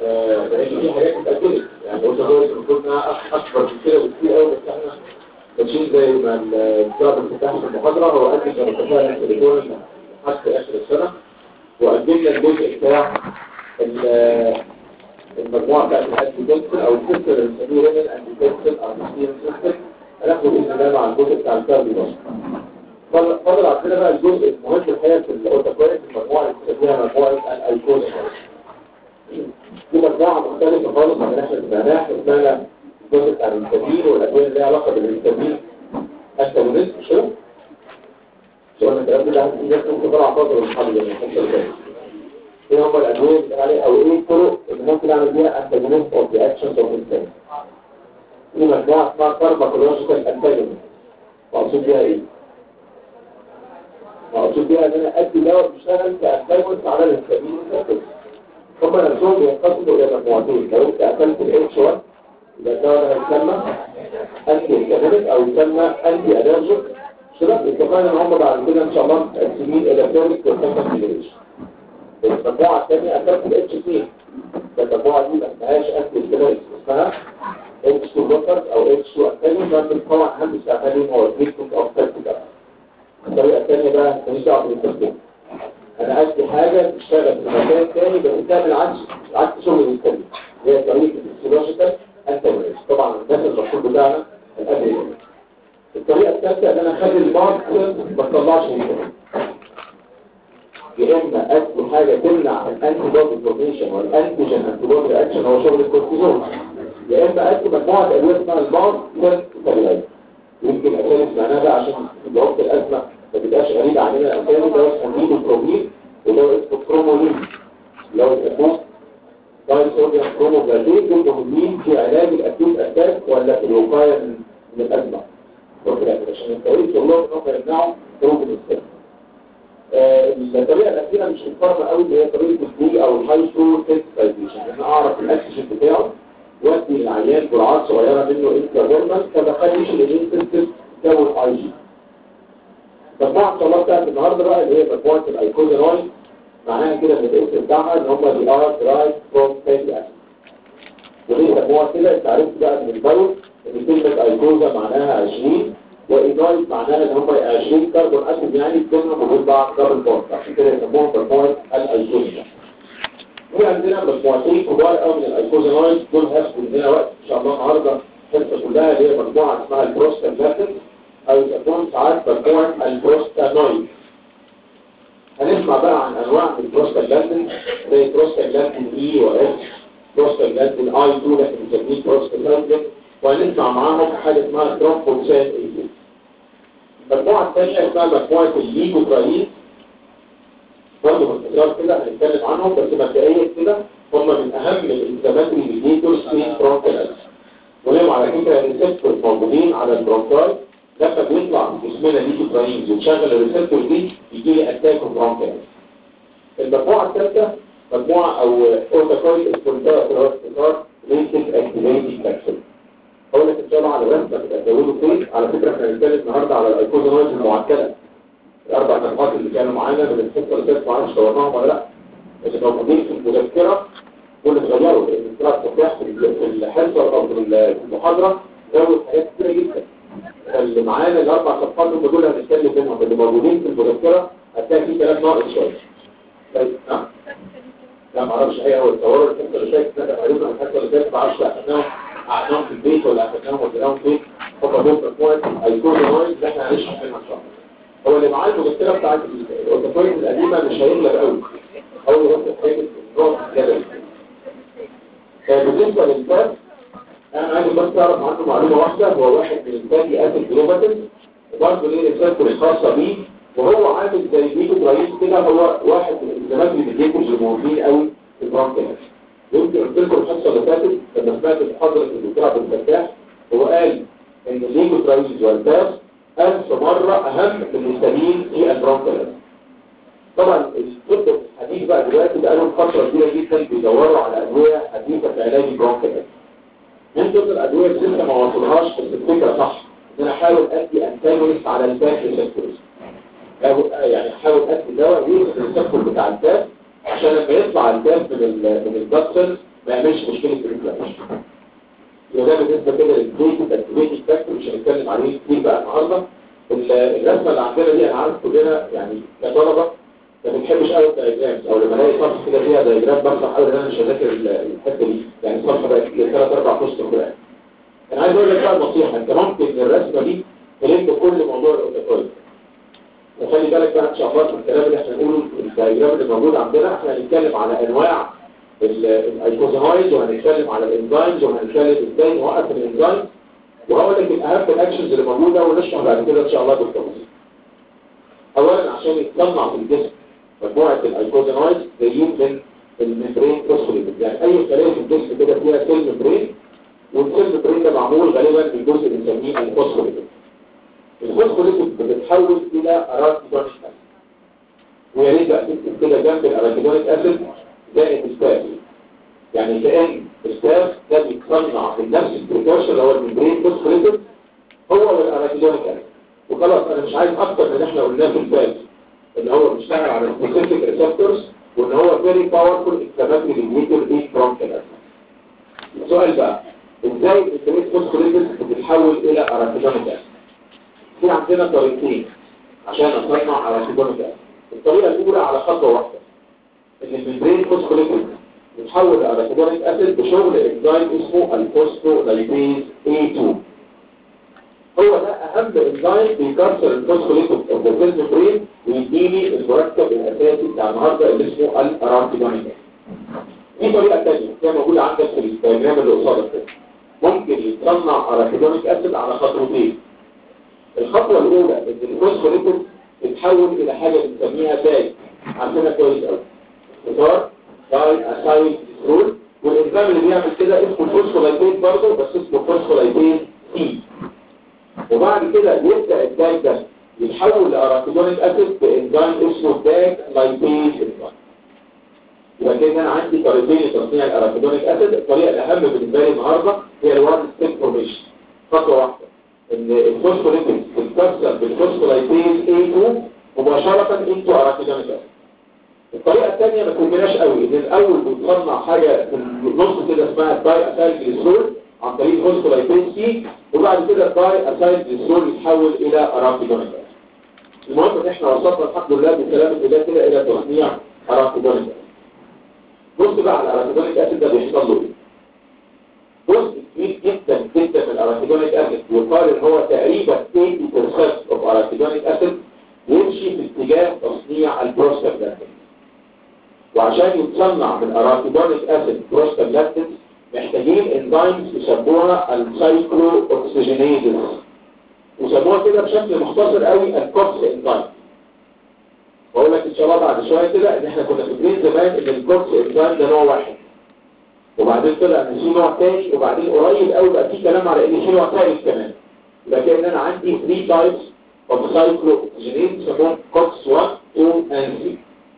آه، لان في حاجات اتاكدت يعني قلت دول المفروض انها أك- اكبر من كده بكتير قوي بس احنا ماشيين زي ما الدكتور بتفتح في المحاضره هو قد كان اتفقنا التليفون حتى اخر السنه وقدمنا الجزء بتاع ال- المجموعه بتاعت الانتيبنسل او السيستم اللي بنسميه رينال انتيبنسل او سيستم سيستم هناخد باذن الله مع الجزء بتاع الكارديو فضل فضل عندنا بقى الجزء المهم الحقيقه في الاوتوكويت المجموعه اللي بنسميها مجموعه الايكوزا دي مجموعه مختلفه خالص عن اللي احنا سمعناها احنا سمعنا الجزء بتاع الانسولين والادويه اللي ليها علاقه بالانسولين انتاجونيست مش كده؟ سؤال الكلام ده في ناس ممكن طلع فاضل الحل يعني الحته اللي فاتت ايه هم الادويه اللي عليه او ايه الطرق اللي ممكن اعمل بيها انتاجونيست اوف ذا اكشنز اوف انسان في مجموعه اسمها فارماكولوجيكال انتاجونيست مقصود بيها ايه؟ مقصود بيها ان انا ادي دواء بيشتغل كانتاجونيست على الانسولين هم نفسهم بينقسموا الى مجموعتين لو انت اكلت الاتش 1 يبقى الدواء ده هيسمى انتي كابينت او يسمى انتي الرجيك كده اتفقنا ان هم بعد كده ان شاء الله متقسمين الى ثالث وثالث جنريشن المجموعه الثانيه اكلت الاتش 2 المجموعه دي ما اسمهاش انتي كابينت اسمها اتش 2 بلوكرز او اتش 2 انتاجونست طبعا اهم استعمالهم هو التريتمنت اوف تاكتيكال الطريقه الثانيه بقى ماليش دعوه بالتسليم انا ادي حاجة تشتغل في مكان تاني بس تعمل عكس عكس شغل الانسان هي طريقة الفسيولوجيكال انتاجونيست طبعا الناس المشهور بتاعنا الادري الطريقة الثالثة ان انا اخلي المارك ما تطلعش انسان يا اما ادي حاجة تمنع الانتي بودي فورميشن والانتيجين انتي بودي رياكشن هو شغل الكورتيزون يا اما ادي مجموعة ادوية اسمها المارك سيرت يمكن اسامي سمعناها بقى عشان في وقت الازمه ما تبقاش غريبه علينا الاسامي ده اسمه ميدوبرومين وده اسمه كرومولين لو اسمه داي صوديوم كروموجلاتين دول مهمين في علاج الاكيوت اتاك ولا في الوقايه من من الازمه وكده عشان التوقيت والله ان هم يمنعوا خروج السن آه، الطريقه الاخيره مش مفهمه قوي اللي هي طريقه الدي او الهاي فلو سنسيتايزيشن يعني انا اعرف الاكسجين بتاعه وادي للعيان جرعات صغيره منه انترفيرمال فما اخليش الامين سيستم تكون اي جي مجموعه الصلاه بتاعت النهارده بقى اللي هي مجموعه الايكوزينويد معناها كده ان الاسم بتاعها ان هم دي ار درايف فروم فاتي اسيد وليه سموها كده انت عرفت بقى من البايو ان كلمه ايكوزا معناها 20 واينايت معناها ان هم 20 كربون اسيد يعني بتنهم وجود بعض دبل بوند عشان كده يسموهم مجموعه الايكوزا في عندنا مجموعتين كبار قوي من الايكوزينويد دول هياخدوا مننا وقت ان شاء الله النهارده الحصه كلها اللي هي مجموعه اسمها البروستاجلاندين او يسموهم ساعات مجموعه البروستانويد هنسمع بقى عن انواع من البروستاجلاندين زي بروستاجلاندين اي و اس بروستاجلاندين اي 2 لكن بنسميه بروستاجلاندين وهنسمع معاهم حاجه اسمها ترومبوسان اي المجموعه الثانيه اسمها مجموعه الليجوترايين برضه باختصار كده هنتكلم عنهم بس مبدئيا كده هم من اهم الانفلاماتوري ميديتورز في برونكال ولهم على فكره ريسبتور موجودين على البرونكاي لما بيطلع من جسمنا ليجوتراينز وتشغل الريسبتور دي يجي لي اتاك برونكال المجموعه الثالثه مجموعه او اوتوكويد اسبونتار اللي هو اختصار ليتك اكتيفيتي كابسول اقول لك ان شاء الله على رسمه تبقى تزودوا فين على فكره احنا هنتكلم النهارده على الايكوزونويد المعكده الاربع صفحات اللي كانوا معانا من الحصه اللي فاتت معرفش صورناهم ولا لا اللي موجودين في المذكره واللي اتغيروا لان القراءه الصحيح في الحصه او في المحاضره زود حاجات كتيره جدا اللي معانا الاربع صفحات هم دول هنتكلم منهم اللي موجودين في المذكره هتلاقي في كلام ناقص شويه طيب نعم لا معرفش هي هو التصور الحصه اللي فاتت ده تقريبا الحصه اللي فاتت معرفش اخدناهم قعدناهم في البيت ولا اخدناهم وديناهم فين هم دول مجموعه ايكون اللي احنا هنشرح منها ان شاء الله هو اللي معاه المذكره بتاعت الاوتوكويد القديمه مش هيغلب قوي هو بس حاجه النوع الجبل بالنسبه للفات انا عايز بس اعرف عنه معلومه واحده هو واحد من الفاتي اسيد جلوباتين وبرضه ليه رسالته الخاصه بيه وهو عامل زي ميكو رئيس كده هو واحد من الالتزامات اللي بيجيبوا الموجودين قوي في البرونكيال يمكن قلت لكم الحصه اللي فاتت لما سمعت محاضره الدكتور عبد الفتاح هو قال ان الليجوترايز والباس ألف مرة أهم من الهستامين في البرونكولاس طبعا الطب الحديث بقى دلوقتي بقى لهم فترة كبيرة جدا بيدوروا على أدوية حديثة في علاج البرونكولاس من ضمن الأدوية اللي لسه ما وصلهاش بس الفكرة صح إن أنا أحاول أدي أنتاجونست على الباك ريسبتورز يعني أحاول أدي دواء يوصل الريسبتور بتاع الباك عشان لما يطلع الباك من ال من البلاد سيلز ما يعملش مشكله الانفلاميشن يبقى ده بالنسبه كده للكريتيف اكتيفيتي فاكتور مش هنتكلم عليه كتير بقى النهارده الرسمه اللي عندنا دي انا عارف كلنا يعني كطلبه ما بنحبش قوي الدايجرامز او لما الاقي صفحه كده فيها دايجرام بفرح قوي ان انا مش هذاكر الحته دي يعني الصفحه بقت ثلاث اربع فصل كده انا عايز اقول لك بقى النصيحه انت ممكن الرسمه دي تلم كل موضوع الاوتوكول وخلي بالك بقى ان شاء الله في الكلام اللي احنا نقوله الدايجرام اللي موجود عندنا احنا هنتكلم على انواع الايكوزينويد وهنتكلم على الانزيمز وهنتكلم ازاي نوقف الانزيمز وهقول لك الاهم الاكشنز اللي موجوده ونشرح بعد كده ان شاء الله بالتفصيل اولا عشان يتصنع في الجسم مجموعه الايكوزينويد جايين من الممبرين فوسفوليبيد يعني اي خلايا في الجسم كده فيها سيل ممبرين والسيل ممبرين ده معمول غالبا من جزء بنسميه الفوسفوليبيد الفوسفوليبيد بتتحول الى اراتيدونيك اسيد ويا ريت بقى تكتب كده جنب الاراتيدونيك اسيد زائد الستاف يعني كأن الستاف ده بيتصنع من نفس البريكوشن اللي هو الممبرين فوسفوليبيد هو والاراتيدونيك اسيد وخلاص انا مش عايز اكتر من اللي احنا قلناه في الباب ان هو بيشتغل على سبيسيفيك ريسبتورز وان هو فيري باورفول انفلاماتوري ريجوليتور ان برونكيال السؤال بقى ازاي الانترنت فوسفوليبيد بتتحول الى اراتيدونيك اسيد في عندنا طريقتين عشان اصنع اراتيدونيك اسيد الطريقه الاولى على خطوه واحده ان الممبرين فوسفوليبيد بتحول لاراتيدونيك اسيد بشغل انزيم اسمه الفوسفولايبيز A2 هو ده اهم انزيم بيكسر الفوسفوليبيد اوف ذا سيل ممبرين ويديني المركب الاساسي بتاع النهارده اللي اسمه الاراتيدونيك في طريقه ثانيه هي موجوده عندك في الدياجرام اللي قصادك كده ممكن يتصنع اراتيدونيك اسيد على خطوتين الخطوه الاولى ان الفوسفوليبيد تتحول الى حاجه بنسميها تاج عارفينها كويس قوي اطار داي اسايل رول والانزيم اللي بيعمل كده اسمه فوسفولايبيز برضه بس اسمه فوسفولايبيز سي وبعد كده يبدا الداج ده يتحول لاراتيدونيك اسيد بانزيم اسمه داج لايبيز انزيم يبقى كده انا عندي طريقتين لتصنيع الاراتيدونيك اسيد الطريقه الاهم بالنسبه لي النهارده هي الوان ستيب فورميشن خطوه واحده ان الفوسفوليبيد تتكسر بالفوسفولايبيز A2 مباشره انتو اراتيدونيك اسيد الطريقه الثانيه ما تهمناش قوي ان الاول بتصنع حاجه في النص كده اسمها الداي اسايل جليسرول عن طريق الفوسفولايبيز سي وبعد كده الداي اسايل جليسرول يتحول الى اراتيدونيك اسيد المهم ان احنا وصلنا الحمد لله بسلامه الله كده الى تصنيع اراتيدونيك اسيد بص بقى على الاراتيدونيك اسيد ده بيحصل له ايه جزء كبير جدا جدا من الاراتيدونيك اسيد يقال ان هو تقريبا 80% اوف اراتيدونيك اسيد يمشي في اتجاه تصنيع البروستاجلاندين وعشان يتصنع من اراتيدونيك اسيد بروستاجلاندين محتاجين انزيمز يسموها السايكلو اوكسجينيزز وسموها كده بشكل مختصر قوي الكوكس انزيم واقول لك ان شاء الله بعد شويه كده ان احنا كنا فاكرين زمان ان الكوكس انزيم ده نوع واحد وبعدين طلع ان في نوع تاني وبعدين قريب قوي بقى في كلام على ان في نوع ثالث كمان يبقى كده انا عندي 3 تايبس اوف سايكلو اوكسجينيز بيسموهم كوكس 1 2 and 3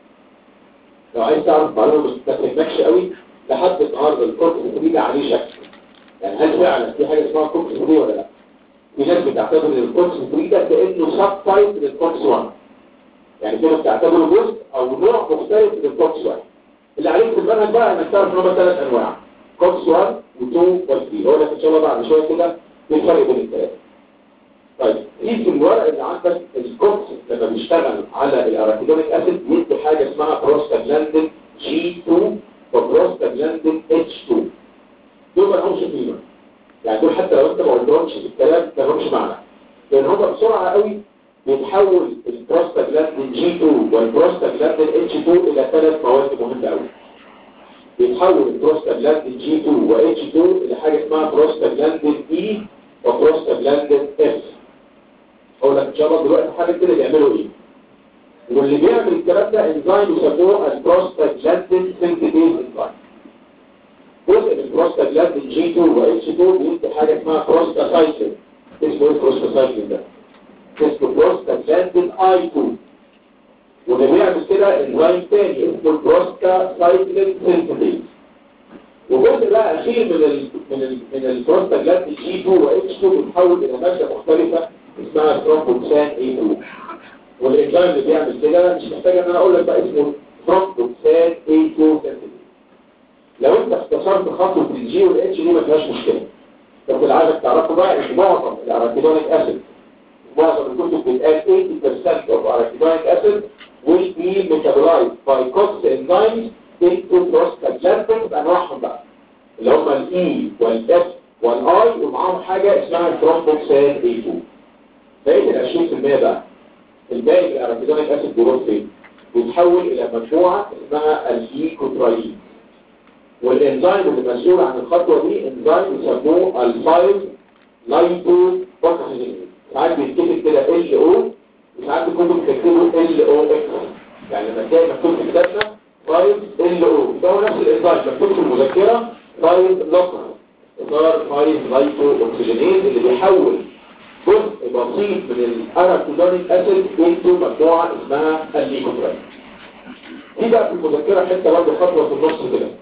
لو عايز تعرف معلومه ما تفهمكش قوي لحد النهارده الكوكس 3 ده عليه شك يعني هل فعلا في حاجه اسمها كوكس 3 ولا لا؟ في ناس بتعتبر ان الكوكس 3 ده كانه سب تايب للكوكس 1 يعني كده بتعتبره جزء او نوع مختلف من الكوكس 1 اللي عليك في المنهج بقى انك تعرف ان هم ثلاث انواع كوكس 1 و2 و3 هقول لك ان شاء الله بعد شويه كده ايه الفرق بين الثلاثه طيب في في الورق اللي عندك الكوكس لما بيشتغل على الاراتيدونيك اسيد يدي حاجه اسمها بروستاجلاندين جي 2 وبروستاجلاندين اتش 2 دول ما لهمش قيمه يعني دول حتى لو انت ما قلتهمش في الكلام ما لهمش معنى لان هم بسرعه قوي بيتحول البروستاجلاندين جي 2 والبروستاجلاندين اتش 2 الى ثلاث مواد مهمه قوي بيتحول البروستاجلاندين جي 2 و اتش 2 الى حاجه اسمها بروستاجلاندين اي وبروستاجلاندين اف اقول لك ان شاء الله دلوقتي حاجه كده بيعملوا ايه واللي بيعمل الكلام ده انزيم يسموه البروستاجلاندين سنتيز انزيم جزء من البروستاجلاندين جي 2 و اتش 2 بيدي حاجه اسمها بروستاسايكلين اسمه ايه البروستاسايكلين ده اسمه بروستاجلاندين اي 2 واللي بيعمل كده انزيم تاني اسمه البروستاسايكلين سنتيز وجزء بقى اخير من ال من ال من البروستاجلاندين جي 2 و اتش 2 بيتحول الى ماده مختلفه اسمها ثرومبوكسان اي 2 والانزيم اللي بيعمل كده مش محتاج ان انا اقول لك بقى اسمه ثرومبوكسان اي 2 سنتيز لو انت اختصرت خدت خطوه الجي والاتش دي ما فيهاش مشكله بس اللي عايزك تعرفه بقى ان معظم الاركيدونيك اسيد معظم الكتب بتقال 80% of arachidonic acid will be metabolized by COX enzymes into prostaglandins انواعهم بقى اللي هم الاي والاف والاي ومعاهم حاجه اسمها الثرومبوكسان A2 بقيه ال 20% بقى الباقي من الاركيدونيك اسيد بيروح فين؟ بيتحول الى مجموعه اسمها الايكوترايين والانزيم اللي مسؤول عن الخطوه دي انزيم يسموه الفايل لايتو اوكسجين ساعات بيتكتب كده ال او وساعات بيكونوا بيكتبوا ال او اكس يعني لما تلاقي مكتوب في كتابنا فايل ال او ده هو نفس الانزيم مكتوب في المذكره فايل لوكر صار فايل لايتو اوكسجينيز اللي بيحول جزء بسيط من الارابيدونيك اسيد انتو مجموعه اسمها الليكوترايين دي بقى في المذكره حته برضه خطوه في النص كده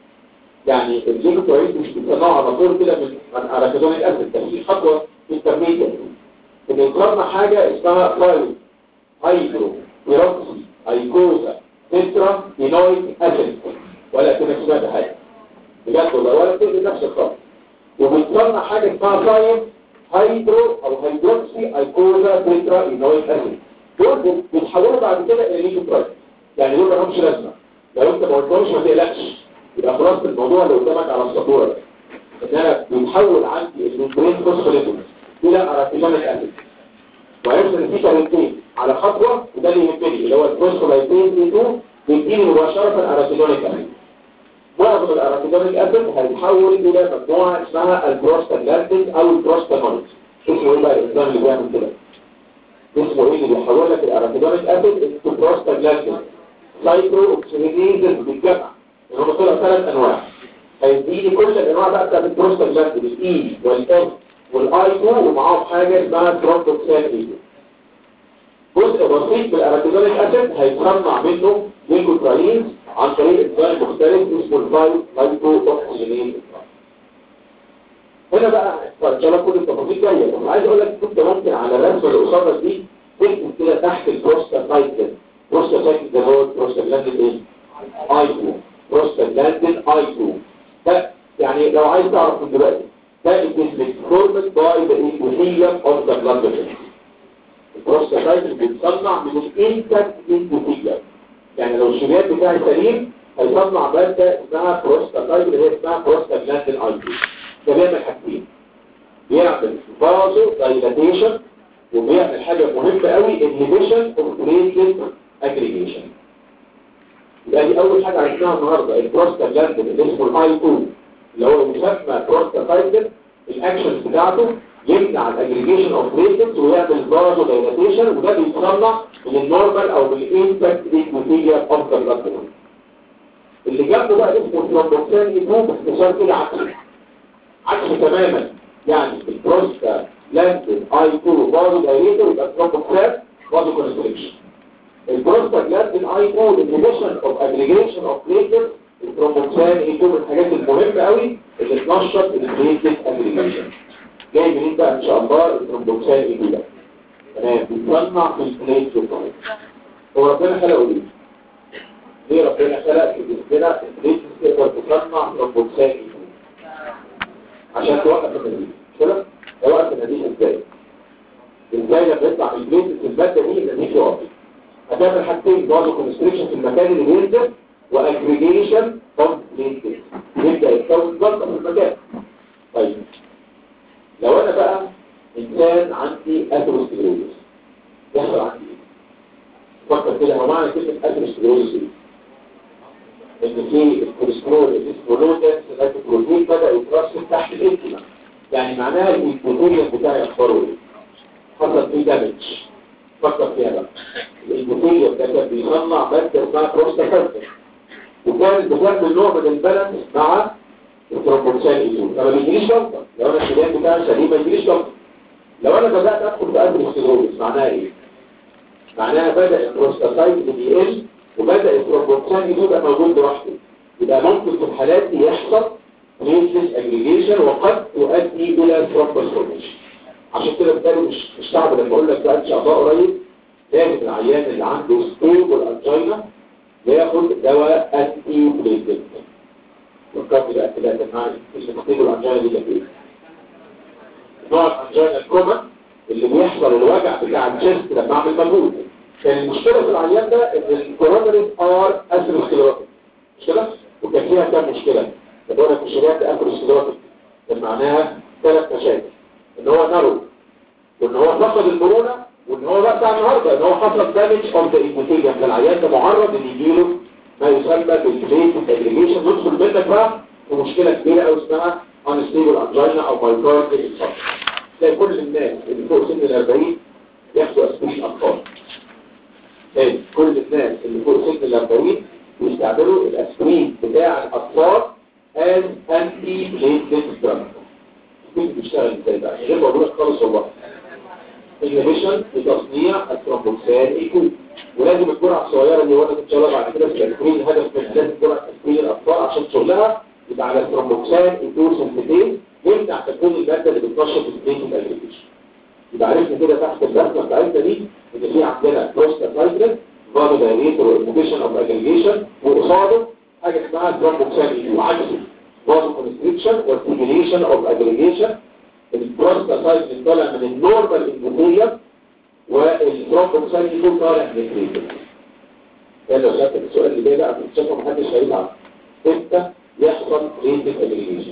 يعني الليكوترايين مش بيتصنعوا على طول كده من من ارابيدونيك اسيد ده في خطوه انترميديت ان يطلعنا حاجه اسمها فايل هيدرو بيروكسي ايكوزا تترا اينويك اسيد ولا كده سمعت حاجه بجد والله ولا كده نفس الخط وبيطلعنا حاجه اسمها فايل هيدرو او هيدروكسي ايكوزا تترا اينويك اسيد دول بيتحولوا بعد كده الى ليكوترايين يعني دول ما لهمش لازمه لو انت ما قلتهمش ما تقلقش يبقى خلاص الموضوع اللي قدامك على السبوره ده ان انا بيتحول عندي الممبرين فوسفوليبيد الى ارابيدونيك اسيد وعرفت ان في طريقتين على خطوه وده اللي يهمني اللي هو الفوسفولايبيز اي 2 بيديني مباشره ارابيدونيك اسيد معظم الارابيدونيك اسيد هيتحول الى مجموعه اسمها البروستاجلاندين او البروستامونيك اسمه ايه بقى الانزيم اللي بيعمل كده اسمه ايه اللي بيحول لك الارابيدونيك اسيد انتو بروستاجلاندين سايكلو اوكسيديزز بالجمع ان هم طلعوا ثلاث انواع هيديني كل الانواع بقى بتاعت البروستاجلاندين الاي والاف والاي 2 ومعاهم حاجه اسمها ترومبوكسان اي 2 جزء بسيط من الارابيدونيك اسيد هيتصنع منه ليكوتراينز عن طريق انزيم مختلف اسمه الفايل لايكو اوكسجينيز هنا بقى ان شاء الله كل التفاصيل جايه بس عايز اقول لك كنت ممكن على الرسمه اللي قصادك دي تكتب كده تحت البروستاجلاندين بروستاجلاندين ده هو البروستاجلاندين ايه؟ اي 2 بروستاجلاندين اي 2 ده يعني لو عايز تعرف من دلوقتي ده الجسم فورمد باي ذا انتوثيليوم اوف ذا بلاد فيسل البروستاجلاندين بيتصنع من الانتاكت انتوثيليوم يعني لو الشريان بتاعي سليم هيصنع ماده اسمها بروستاجلاندين اللي هي اسمها بروستاجلاندين اي 2 ده بيعمل حاجتين بيعمل فازو دايلاتيشن وبيعمل حاجه مهمه قوي انهبيشن اوف بليتلت اجريجيشن يبقى دي اول حاجه عرفناها النهارده البروستاجلاندين اللي اسمه الاي 2 اللي هو يسمى بروستاجلاندين الاكشن بتاعته يمنع الاجريجيشن اوف بليتلت ويعمل فازو دايلاتيشن وده بيتصنع من النورمال او من الانفكت ايكوثيليوم اوف ذا بلاد اللي جنبه بقى اسمه ترومبوكسان اي 2 باختصار كده عكسي عكس تماما يعني البروستا لاندين اي 2 بازو دايريتور يبقى ترومبوكسان بازو كونستريكشن البروستا لاندين اي 2 انهبيشن اوف اجريجيشن اوف بليتلت الترومبوكسان اي 2 من الحاجات المهمه قوي اللي تنشط البليتلت اجريجيشن جاي منين بقى ان شاء الله الترومبوكسان اي 2 ده تمام بيتصنع في البليتلت هو ربنا خلقه ليه؟ ليه ربنا خلق في جسمنا البليتلت تقدر تصنع ترومبوكسان اي 2 عشان توقف النزيف كده توقف النزيف ازاي ازاي لما يطلع من البيت الماده دي النزيف يقف هتعمل حاجتين برضه كونستريكشن في المكان اللي بينزل واجريجيشن اوف بليتلت يبدا يتكون ضغط في المكان طيب لو انا بقى انسان عندي اثيروسكليروزس يحصل عندي ايه فكر كده هو معنى كلمه اثيروسكليروزس ايه ان في الكوليسترول اللي اسمه لوتنس البروتين بدا يترسب تحت الانتما يعني معناها الانتوثيليوم بتاعي اخباره ايه حصل فيه دامج فكر فيها بقى الانتوثيليوم ده كان بيصنع ماده اسمها بروستاكارتين وكانت بتعمل نوع من البالانس مع الترومبوكسان ايزون فما بيجيليش جلطه لو انا الشريان بتاعي سليم ما يجيليش جلطه لو انا بدات ادخل في اثيروسكليروزس معناها ايه معناها بدا البروستاتايت بيقل وبدأ الترومبوكسان يبقى موجود براحته يبقى ممكن في الحالات دي يحصل بليتلس اجريجيشن وقد تؤدي الى ثرومبوس فورميشن عشان كده بالتالي مش مش صعب لما اقول لك بقى ان شاء الله قريب لازم العيان اللي عنده ستيبل انجينا ياخد دواء انتي بليتلت فكرت بقى كده مع الستيج الانجينا دي كانت ايه نوع الانجينا الكومن اللي بيحصل الوجع بتاع الجست لما اعمل مجهود كان المشكله في العيان ده ان الكورونريز ار اثيروسكليروتيك مش كده وكان فيها كام مشكله بقول لك مشكلات اثيروسكليروتيك كان معناها ثلاث مشاكل ان هو نرو وان هو فقد المرونه وان هو بقى بتاع النهارده ان هو حصل دامج اوف ذا ايبوثيليوم فالعيان ده معرض ان يجيله ما يسمى بالبليت اجريجيشن ندخل منك بقى في مشكله كبيره قوي اسمها انستيبل انجينا او مايكارديال انفاركت تلاقي كل الناس اللي فوق سن ال 40 ياخدوا اسبرين اطفال تاني كل الناس اللي فوق سن ال 40 بيستعملوا الاسبرين بتاع الاطفال as anti platelet drug كنت بيشتغل ازاي بقى غير بقول لك خالص والله inhibition لتصنيع الترومبوكسان ايكو ولازم الجرعه الصغيره اللي وانا ان شاء الله بعد كده في الاسبرين الهدف من لازم جرعه اسبرين الاطفال عشان شغلها يبقى على الترومبوكسان ايكو سنتين يمنع تكون الماده اللي بتنشط البليت الاجريجيشن يبقى عرفنا كده تحت الرسمه بتاعتنا دي ان في عندنا بروستاسايكلين فازو دايليتور وانهبيشن اوف اجريجيشن وقصاده حاجه اسمها ترومبوكسان ايكو عكسه فازو كونستريكشن وستيميليشن اوف اجريجيشن البروستاسايكلين طالع من النورمال اندوثيليوم والترومبوكسان ايكو طالع من الكريتين يعني لو سالتك السؤال اللي جاي بقى في الشفه محدش هيتعب امتى يحصل ريتد اجريجيشن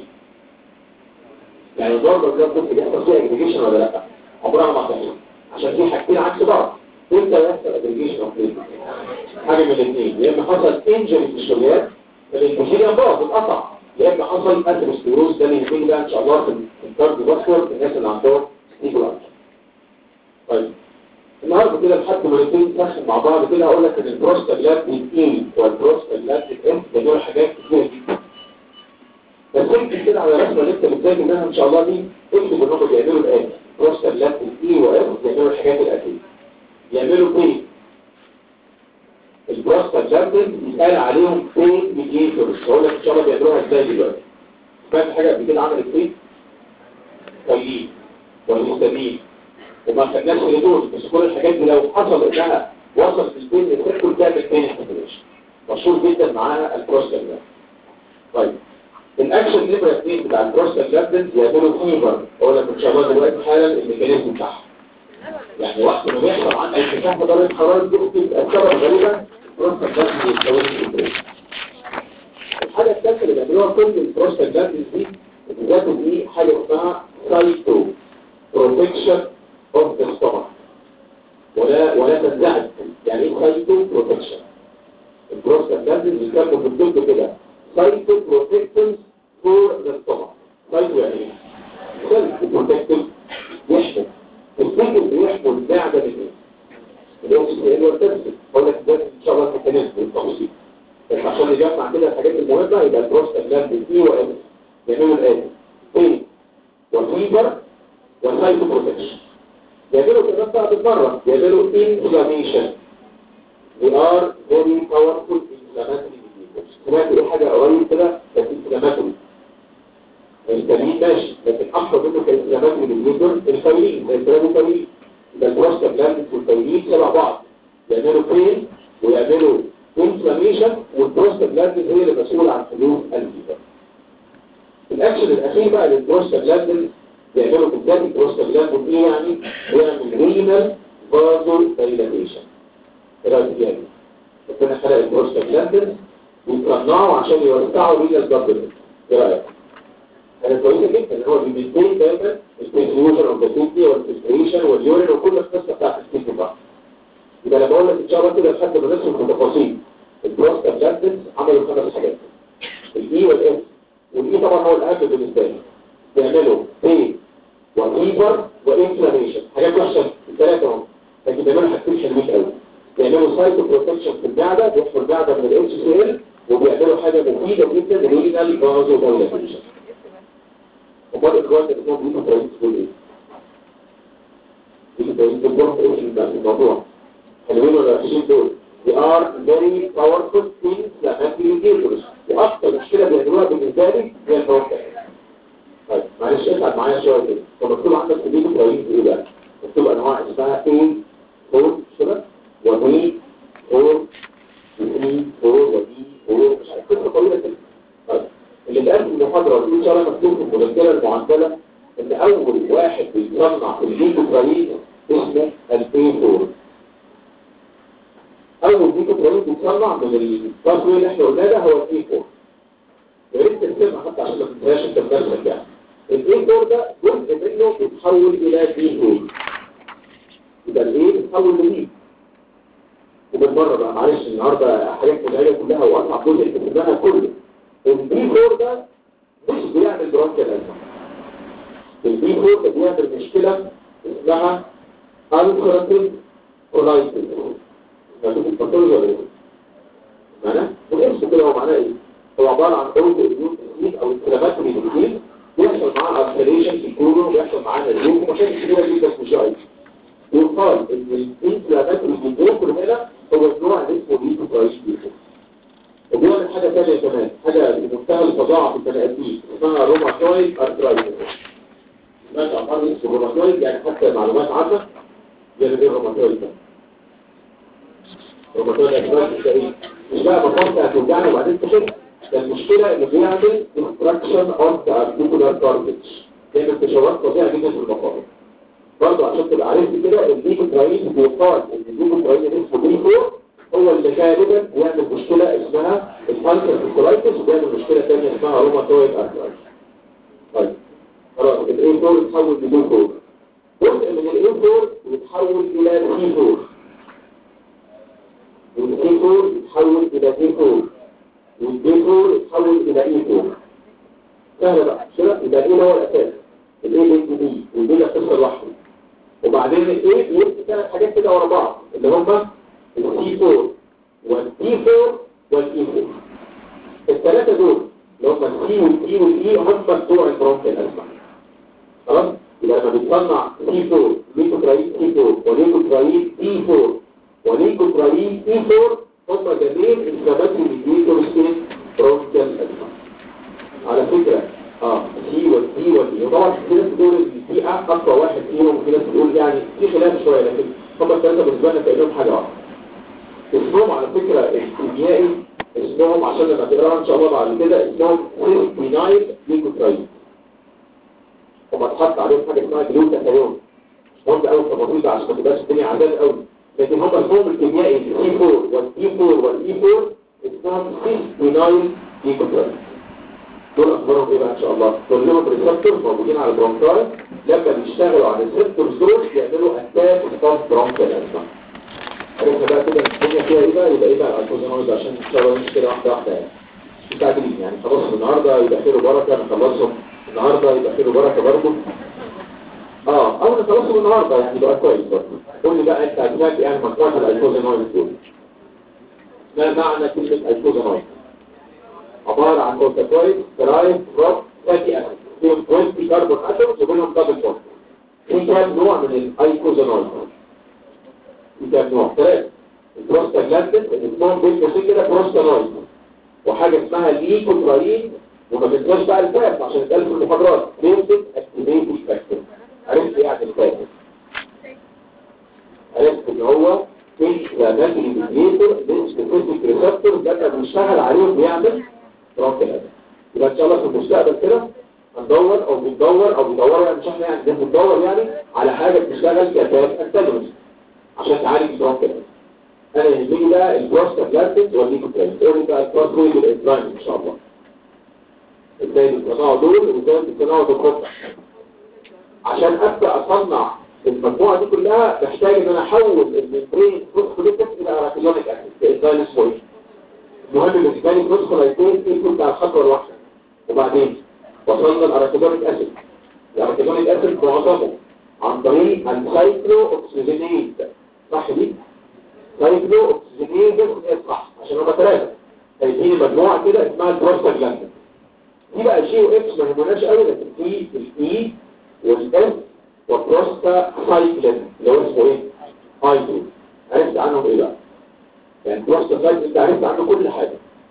يعني الضربه اللي ممكن يحصل فيها اجريجيشن ولا لا عمرها ما هتحصل عشان في حاجتين عكس بعض امتى يحصل اجريجيشن اوف حاجه من الاثنين يا اما حصل انجري في الشريان فالانجري باظ اتقطع يا اما حصل اثيروسكليروز ده اللي هنيجي بقى ان شاء الله في الكارديو فاسكولار الناس اللي عندهم ستيبل طيب النهارده كده لحد ما الاثنين نسخن مع بعض كده هقول لك ان البروستاجلاندين اي والبروستاجلاندين ام بيعملوا حاجات كتير جدا بس اكتب كده على الرسمه اللي انت بتذاكر منها ان شاء الله دي اكتب انهم بيعملوا الاتي بروستاجلاندين اي واف بيعملوا الحاجات الاتيه يعملوا ايه البروستاجلاندين يتقال عليهم بين ميديتورز هقول لك ان شاء الله بيعملوها ازاي دلوقتي فاهم حاجه قبل كده عملت ايه توليد والهستامين وما خدناش الهدوز بس كل الحاجات دي لو حصل انها وصلت البين السيركل تعمل بين احتماليشن مشهور جدا معاها البروستاجلاندين طيب الاكشن نمره 2 بتاع البروستاجلاندين يعملوا فيبر اقول لك ان شاء الله دلوقتي حالا الميكانيزم بتاعها يعني وقت ما بيحصل عندك ارتفاع في درجه حراره الجسم بيبقى السبب غالبا البروستاجلاندين يتكون في الجسم الحاجه الثالثه اللي بيعملوها كل البروستاجلاندين دي بتاخد دي حاجه اسمها سايتو بروتكشن اوف ذا ستومك ولا ولا تنزعج يعني ايه سايتو بروتكشن البروستاجلاندين بيسموا في الطب كده سايتو بروتكتنس فور ذا ستومك سايتو يعني ايه سيلف بروتكتنس يحمل الفكر بيحمل المعده من ايه الاكسجين والتنسل بقول لك ده ان شاء الله الميكانيزم بالتفصيل بس عشان نجمع كده الحاجات المهمه يبقى البروستاجلاندين اي واف يعملوا الاتي ايه والفيبر والسايتو بروتكشن يعملوا كمان بقى بالمره يعملوا انفلاميشن they are very powerful inflammatory mediators سمعت ايه حاجه قريب كده بس انفلاماتوري الكلين ماشي لكن اكثر منه كانفلاماتوري ميديتور الفايلين زي الفايلين يبقى البروستاجلاندين والفايلين شبه بعض يعملوا بين ويعملوا انفلاميشن والبروستاجلاندين هي اللي مسؤوله عن حدوث الفيبر الاكشن الاخير بقى للبروستاجلاندين بيعملوا بالذات البروستاجلاندين ايه يعني بيعمل رينال فازو دايلاتيشن ايه رايك يعني ربنا خلق البروستاجلاندين ويصنعوا عشان يوسعوا رينال بلاد ايه رايك حاجه كويسه جدا ان هو بيمنتين دايما الديفيوجن اوف ذا كيدني والفلتريشن واليورين وكل القصه بتاعت الكيدني بقى يبقى لما اقول لك ان شاء الله كده لحد ما ندخل في التفاصيل البروستاجلاندين عملوا خمس حاجات الاي والاف والاي طبعا هو الاهم بالنسبه لي بيعملوا بين وفيبر وانفلاميشن حاجات وحشه الثلاثه اهم لكن بيعملوا حاجتين حلوين قوي بيعملوا سايتو بروتكشن في المعده بيحموا المعده من الاتش سي ال وبيعملوا حاجه مفيده جدا رينال فازو دايلاتيشن امال الاخوان اللي اسمهم بيجوا ترايز تقول ايه؟ بيجوا ترايز تقول ايه في الموضوع؟ حلوين ولا وحشين دول؟ they are very powerful inflammatory mediators واكثر مشكله بيعملوها بالنسبه لي هي البروستات طيب معلش اسال معايا شويه كده طب مكتوب عندك في بيجوا ترايز ايه بقى؟ مكتوب انواع اسمها A 4 كده و B 4 و 3 4 و D 4 مش عارف قصه طويله كده طيب اللي اتقال في المحاضره المحاضرة ودي ان شاء الله مكتوب في المذكرة المعدلة ان اول واحد بيتصنع في الليكوترايين اسمه الاي 4 اول ليكوترايين بيتصنع من الباسوي اللي احنا قلناه ده هو الاي 4 يا ريت ترسمها حتى عشان ما تنساهاش انت بنفسك يعني الاي 4 ده جزء منه بيتحول الى دي 4 يبقى الايه بيتحول لدي وبالمره بقى معلش النهارده حاجات مزعجه كلها واصعب جزء في الدماغ كله البي 4 ده مش بيعمل برونكيال ازمه البي 4 ده بيعمل مشكله اسمها الكراتيف كولايتس هتشوف الباثولوجي ولا ايه؟ معناه؟ ونفسه كده هو معناه ايه؟ هو عباره عن اوتو اميون ديزيز او انفلاماتوري ديزيز بيحصل معاه ارسليشن في الكولون وبيحصل معاه نزيف ومشاكل كبيره جدا في الجي يقال ان الانفلاماتوري ديزيز هنا هو النوع اللي اسمه ليكوترايش ديزيز وبيعمل حاجة تانية كمان حاجة بمنتهى الفظاعة في البني آدمين اسمها روماتويد ارترايتس سمعت عن مرض اسمه روماتويد يعني حتى معلومات عامة يعني ايه الروماتويد ده؟ روماتويد ارترايتس ده ايه؟ مش بقى مفاصل هتوجعني وبعدين تخف ده المشكلة انه بيعمل destruction of the articular cartilage بيعمل انتشارات فظيعة جدا في المفاصل برضه عشان تبقى عرفت كده الليكوترايين بيقال ان الليكوترايين اسمه بي 4 هو اللي غالبا بيعمل مشكلة اسمها الفانكر كولايتس وبيعمل مشكلة ثانية اسمها روماتويد ارثرايتس طيب خلاص الاي 4 يتحول لبي 4 جزء من الاي 4 يتحول الى سي 4 والسي 4 يتحول الى دي 4 والدي 4 يتحول الى اي 4 سهلة بقى مش كده يبقى ايه هو الاساس الاي بي دي والدي ده قصه لوحده وبعدين الايه بيدي ثلاث حاجات كده ورا بعض اللي هم السي 4 والدي 4 والاي 4 الثلاثه دول اللي هم السي والدي والاي هم بتوع البرونكيال اسمع خلاص يبقى لما بيتصنع سي 4 ليكوترايين سي 4 وليكوترايين دي 4 وليكوترايين اي 4 هم جميل انفلاماتوري ميديتور ستيت برونكيال اسمع على فكره اه سي والدي والاي طبعا في ناس بتقول ان دي اقوى واحد فيهم وفي ناس بتقول يعني في خلاف شويه لكن هم الثلاثه بالنسبه لنا كانهم حاجه واحده اسمهم على فكرة الكيميائي اسمهم عشان لما تقراها ان شاء الله بعد كده اسمهم سيربينايل ليكوترايد هما اتحط عليهم حاجة اسمها جلوتاثيون مهم قوي التفاصيل ده عشان ما تبقاش الدنيا عداد قوي لكن هم اسمهم الكيميائي السي 4 والدي 4 والاي 4 اسمهم سيربينايل ليكوترايد دول اخبارهم ايه بقى ان شاء الله دول لهم ريسبتورز موجودين على البرونكاي لما بيشتغلوا على الريسبتورز دول بيعملوا اتاك اوف برونكال اسمع عرفنا بقى كده الدنيا فيها ايه بقى يبقى ايه بقى الالكوزينويد عشان ان شاء الله نمشي كده واحده واحده يعني مستعجلين يعني خلاص النهارده يبقى خير وبركه نخلصهم النهارده يبقى خير وبركه برضه اه اول نخلصهم النهارده يعني يبقى كويس برضه قول لي بقى انت هتلاقي يعني مجموعه الالكوزينويد دول ما معنى كلمه الكوزينويد عباره عن كورتيكويد درايف روك فاتي اسيد فيهم 20 كربون اتومز وبينهم دبل بوند في كام نوع من الايكوزينويد في كام نوع ثلاثة البروستاجلاندين اللي اسمهم بين قوسين كده بروستانويد وحاجة اسمها ليكوتراين وما تنساش بقى الفات عشان يتقال في المحاضرات بيوتك اكتيفيتي فاكتور عرفت ايه يعني الفات عرفت ان هو انفلاماتوري ميديتور لسبيسيفيك ريسبتور ده بنشتغل عليه بيعمل برونكيال يبقى ان شاء الله في المستقبل كده هندور او بندور او بيدوروا يعني مش احنا يعني بندور يعني على حاجه بتشتغل كفاف انتاجونست عشان تعالج البرونكيال انا يهمني بقى البروستاجلاندين والليكوتراين قولي بقى البروستاجلاندين والانزيم ان شاء الله ازاي بيتصنعوا دول وازاي بيتصنعوا بالخطه عشان ابدا اصنع المجموعه دي كلها محتاج ان انا احول الممبرين فوسفوليبيد الى اراكيزونيك اسيد كانزيم اسمه ايه المهم بالنسبه لي فوسفولايبيز ايه بتاع الخطوه الواحده وبعدين وصلنا الاراكيزونيك اسيد الاراكيزونيك اسيد معظمه عن طريق السايكلو اوكسجينيز صح دي سايكلو اوكسجينيز صح عشان هما ثلاثه هيديني مجموعه كده اسمها البروستاجلاندين دي بقى جي واكس ما يهمناش قوي لكن في الاي والاس والبروستا سايكلين اللي هو اسمه ايه ايدو عرفت عنهم ايه بقى يعني بروستا سايكلين انت عرفت عنه كل حاجه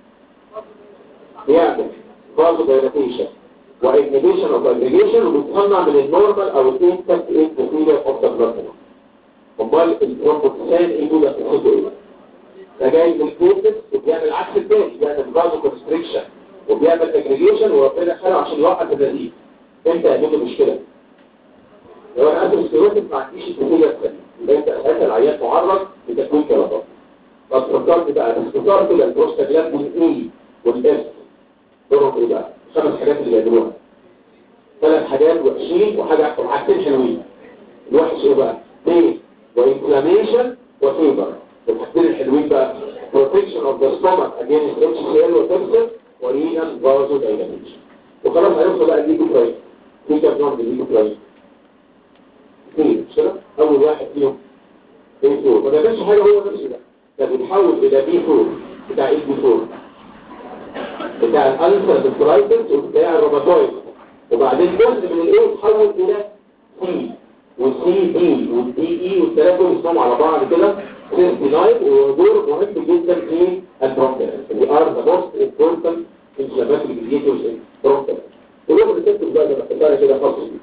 بيعمل فازو دايلاتيشن وانهبيشن اوف اجريجيشن وبيتصنع من النورمال او الانتكت انتوفيليا اوف ذا بلاد امال البرومبوكسان ايه دول قصته ايه ده جاي من الكوتس وبيعمل عكس التاني بيعمل فازو كونستريكشن وبيعمل اجريجيشن وربنا خلقه عشان يوقف النزيف انت هتجيب مشكله لو انا عنده سكليروسيس ما عنديش النتيجه الثانيه يبقى انت اساسا العيان معرض لتكوين كرامات طب فكرت بقى باختصار كده البروستاجلاند والاي والاس دورهم ايه بقى؟ خمس حاجات اللي بيعملوها ثلاث حاجات وحشين وحاجه وحاجتين حلوين الوحش ايه بقى؟ بين وانفلاميشن وفيبر الحاجتين الحلوين بقى protection of the stomach against HCl وتبسل ورينال فازو دايناميشن وخلاص عرفنا بقى دي كويس في كام نوع من دي كويس اثنين مش كده؟ اول واحد فيهم بي 4 ما بيعملش حاجه هو نفسه ده ده بيتحول الى بي 4 بتاع ايه بي 4 بتاع الالفا ديسترايتس وبتاع الروماتويد وبعدين جزء من الايه يتحول الى سي والسي دي والدي اي والثلاثه دول اسمهم على بعض كده سيستينايد ودور مهم جدا في البرونكيال اللي ار ذا موست امبورتنت انفلاماتوري ديزيز ان برونكيال ودول الريسبتورز بقى زي ما اتفقنا كده خاص بيه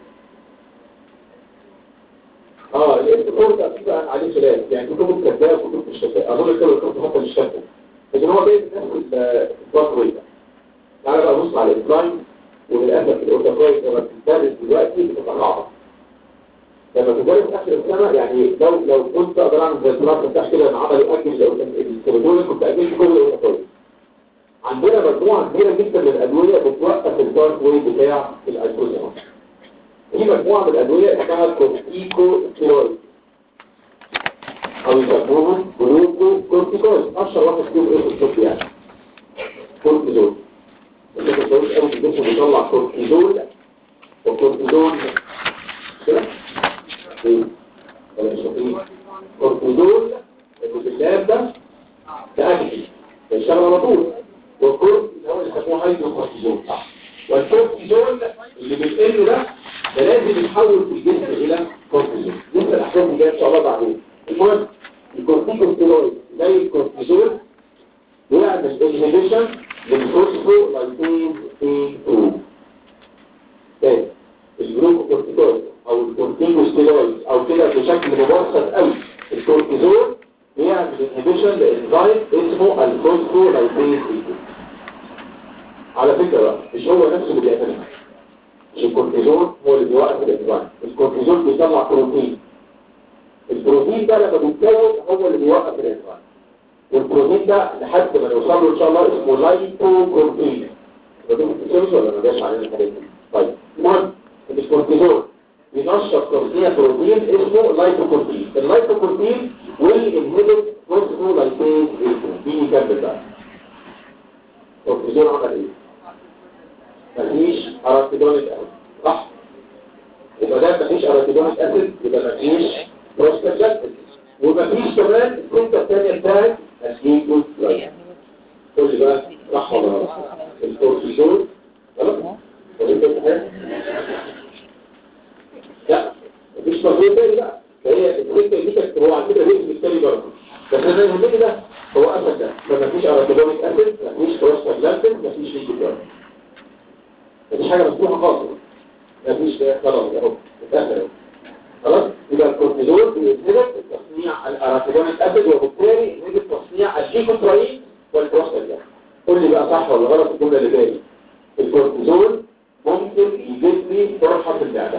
اه الاس كور ده في بقى عليه خلاف يعني كتب كذاب وكتب مش كذاب اظن الكتب الكتب حتى مش كذاب لكن هو جاي نفس الفتره دي تعالى بقى بص على الانزايم وللاسف الاوتوكويد لما بتدرس دلوقتي بتتقاعد لما تدرس اخر السنه يعني لو لو كنت اقدر اعمل زي الدراسه بتاع كده انا عمل يؤجل السيرودول كنت اجلت كل الاوتوكويد عندنا مجموعه كبيره جدا من الادويه بتوقف البارت واي بتاع الايكوزيون في مجموعة من الأدوية اسمها كورتيكو ستيرويد أو يسموهم جلوكو كورتيكويد أشهر واحد فيهم إيه في الطب يعني كورتيزول الكورتيزول أول في الجسم بيطلع كورتيزول وكورتيزول كده؟ إيه؟ ولا مش فاكرين كورتيزول اللي في اللاب ده ده أكل بيشتغل على طول والكورت اللي هو اللي يسموه هيدروكورتيزول صح والكورتيزول اللي بيقل ده ده لازم يتحول في الجسم الى كورتيزول لسه الاحكام دي جايه ان شاء الله بعدين المهم الكورتيكوستيرويد زي الكورتيزول بيعمل انهبيشن للفوسفولايبيز اي 2 تاني الجلوكوكورتيكويد او الكورتيكوستيرويد او كده بشكل مبسط قوي الكورتيزول بيعمل انهبيشن لانزيم اسمه الفوسفولايبيز اي 2 على فكره بقى مش هو نفسه اللي بيعملها مش الكورتيزون هو اللي بيوقف الانزيم الكورتيزون بيطلع بروتين البروتين ده لما بيتكون هو اللي بيوقف الانزيم والبروتين ده لحد ما نوصل له ان شاء الله اسمه لايبوبروتين بدون التسلسل ولا ما جاش علينا الحاجات دي طيب المهم الكورتيزون بينشط تصنيع بروتين اسمه لايبوبروتين اللايبوبروتين والانهبت فوسفولايبيز مين يكمل بقى الكورتيزون عمل ايه مفيش اراتيدونيك اسيد صح يبقى ده مفيش اراتيدونيك اسيد يبقى مفيش بروستاجلاندين ومفيش كمان السكه الثانيه بتاعت الجلوكوز قول لي بقى صح ولا غلط الكورتيزون غلط لا مفيش مفهوم تاني بقى فهي السكه دي كانت هو على فكره ريزم التاني برضه بس انا يهمني ده هو اسد ده فمفيش اراتيدونيك اسيد مفيش بروستاجلاندين مفيش ليكوز مفيش حاجة مفتوحة خالص مفيش خلاص اهو اتقفل خلاص يبقى الكورتيزول بينهبط تصنيع الاراتيدونيك اسيد وبالتالي ينهبط تصنيع الليكوتراين والبروستاجلاند قول لي بقى صح ولا غلط الجمله اللي جايه الكورتيزول ممكن يجيب لي فرحه في المعده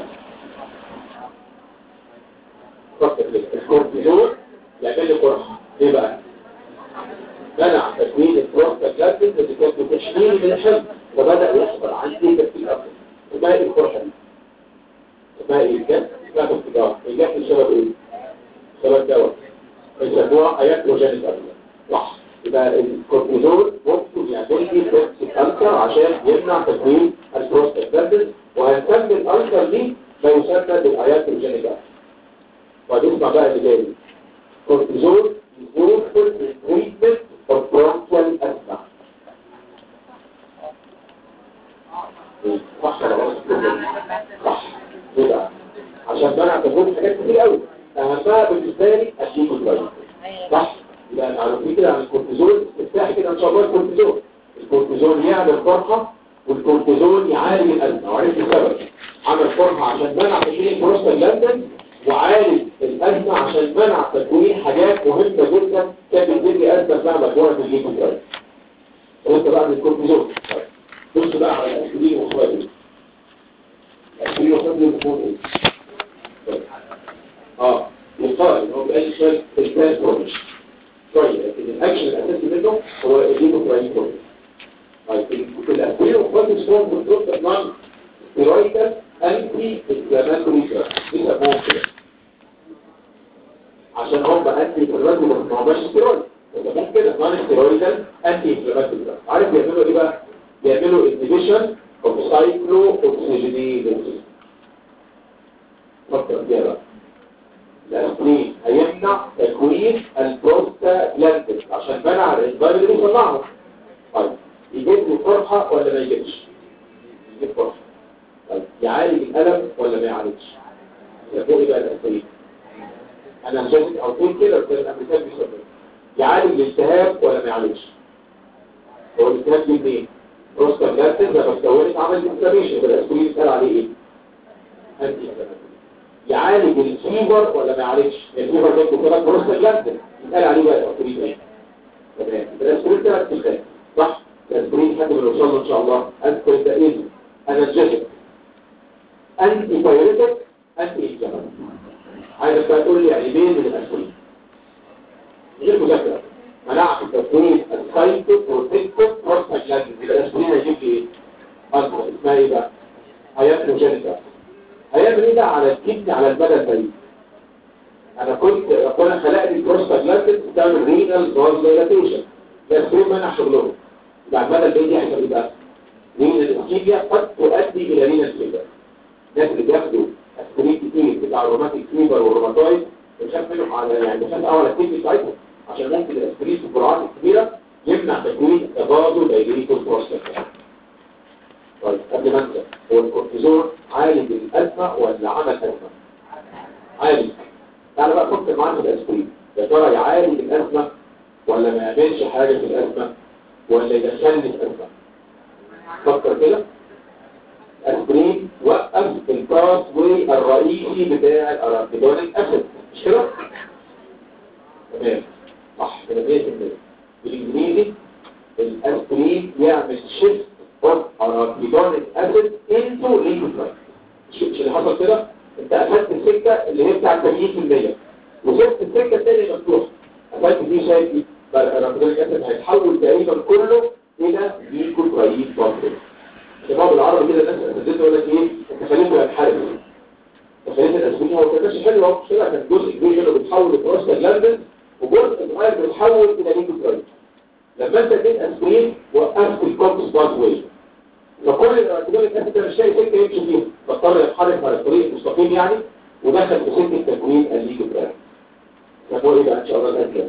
فكر كده الكورتيزول يعمل لي فرحه ليه بقى منع تكوين البروستاجلاندين اللي كانت بتشميل من الحمل وبدأ يحصل عندي تكتيك أكثر اسمها ايه القرحة دي؟ اسمها ايه الجد؟ اسمها تكتيكات الجد السبب ايه؟ سبب دواء يسموها اياتروجينيك أكثر صح يبقى الكورتيزول ممكن يعمل لي تكتيك أكثر عشان يمنع تكوين البروستاجلاندين وهنسمي الألسر دي ما يسمى بالاياتروجينيك أكثر وهنسمع بقى اللي جاي كورتيزول is useful in treatment of bronchial asthma صح ولا غلط صح يبقى عشان منع تكون حاجات كتير قوي اهمها بالنسبه لي الكورتيزول صح يبقى معلومتي كده عن الكورتيزول استفتاحي كده ان شاء الله الكورتيزول الكورتيزول يعمل فرحه والكورتيزول يعالج الازمه وعرفت السبب عمل فرحه عشان منع تكوين بروستاجلاندين وعالج الازمه عشان منع تكوين حاجات مهمه جدا كانت بتجيب لي ازمه اسمها مجموعه الليكوترايد وانت بقى من الكورتيزول طيب بص بقى على الاسبرين وخواتي الاسبرين وخواتي بيكون ايه طيب. اه يقال ان هو بأي شوية الكلاس برومش شوية لكن الاكشن الاساسي منه هو الليكوتراين برومش طيب في الاسبرين وخواتي سكون كنترول تطلع ستيرويدال انتي انفلاماتوري دراج بيسموهم كده عشان هم انتي انفلاماتوري بس ما هماش ستيرويد بيسموهم كده نون ستيرويدال انتي انفلاماتوري دراج عارف بيعملوا ايه بقى؟ بيعملوا انهبيشن اوف سايكلو اوكسجينيز فكر فيها بقى الاسبرين هيمنع تكوين البروستاجلاندين عشان منع الانزيم اللي بيصنعه طيب يجيب له فرحه ولا ما يجيبش؟ يجيب فرحه طيب يعالج الألم ولا ما يعالجش يقول ايه بقى الأسبرين أنا مجازك أو تقول كده بس الأمريكان بيسميه يعالج الالتهاب ولا ما يعالجش هو الالتهاب دي منين بروستاجلاندين لما اتكونت عمل انفلاميشن بالأسبرين يسأل عليه ايه انتي انفلاماتوري يعالج الفيبر ولا ما يعالجش الفيبر ده كده بروستاجلاندين يسأل عليه بقى الأسبرين ايه تمام الأسبرين ثلاث صفات صح الأسبرين حد من نوصل له إن شاء الله أذكر ده إيه انرجيتك انتي بايوتيك انتي انفلاماتوري عايزك بقى تقول لي يعني مين من الاسبرين غير مذاكره منع في تكوين السايتو بروتكتيف بروستاجلاندين يبقى الاسبرين هيجيب لي ايه؟ اصلا اسمها ايه بقى؟ هياتروجينيكا هيعمل ايه بقى على الكدني على المدى البعيد انا كنت ربنا خلق لي بروستاجلاندين بتعمل رينال فاز دايلاتيشن الاسبرين منع شغلهم يبقى على المدى البعيد يحصل ايه بقى؟ رين الاسكيميا قد تؤدي الى رين الفيبر الناس اللي بياخدوا اسبرين كتير بتاع الروماتيك فيبر والروماتويد بنخاف منهم على يعني بنخاف اول الكيدني سايتهم عشان ممكن الاسبرين في الجرعات الكبيره يمنع تكوين تبادل دايريتو بروستات طيب قبل ما انسى هو الكورتيزون عالج الازمه ولا عمل ازمه؟ عالج تعالى بقى فكر معانا في الاسبرين يا ترى يعالج الازمه ولا ما يعملش حاجه في الازمه ولا يدخلني في ازمه؟ فكر كده اسبرين وقف الباس واي الرئيسي بتاع الارابيدونيك اسيد مش كده تمام صح كده 100% بالانجليزي الاسبرين يعمل شيفت اوف ارابيدونيك اسيد انتو ليكوترايت مش اللي حصل كده انت قفلت السكه اللي هي بتاعت 80% وسبت السكه الثانيه مفتوحه قفلت دي شايف دي الارابيدونيك اسيد هيتحول تقريبا كله الى ليكوترايت فوسفات شباب العرب كده الناس اساسيه يقول لك ايه انت خليته ينحرف تخليت الاسبوعين هو كانش حلو اهو مش كده كان جزء كبير منه بيتحول لبروستاجلاندين وجزء صغير بيتحول الى ليكوترايت لما انت اديت اسبرين وقفت الكومبس باث واي فكل الاعتبار انت مش لاقي سكه يمشي فيها فاضطر ينحرف على الطريق المستقيم يعني ودخل في سكه تكوين الليكوترايت سموه ايه بقى ان شاء الله الاسلام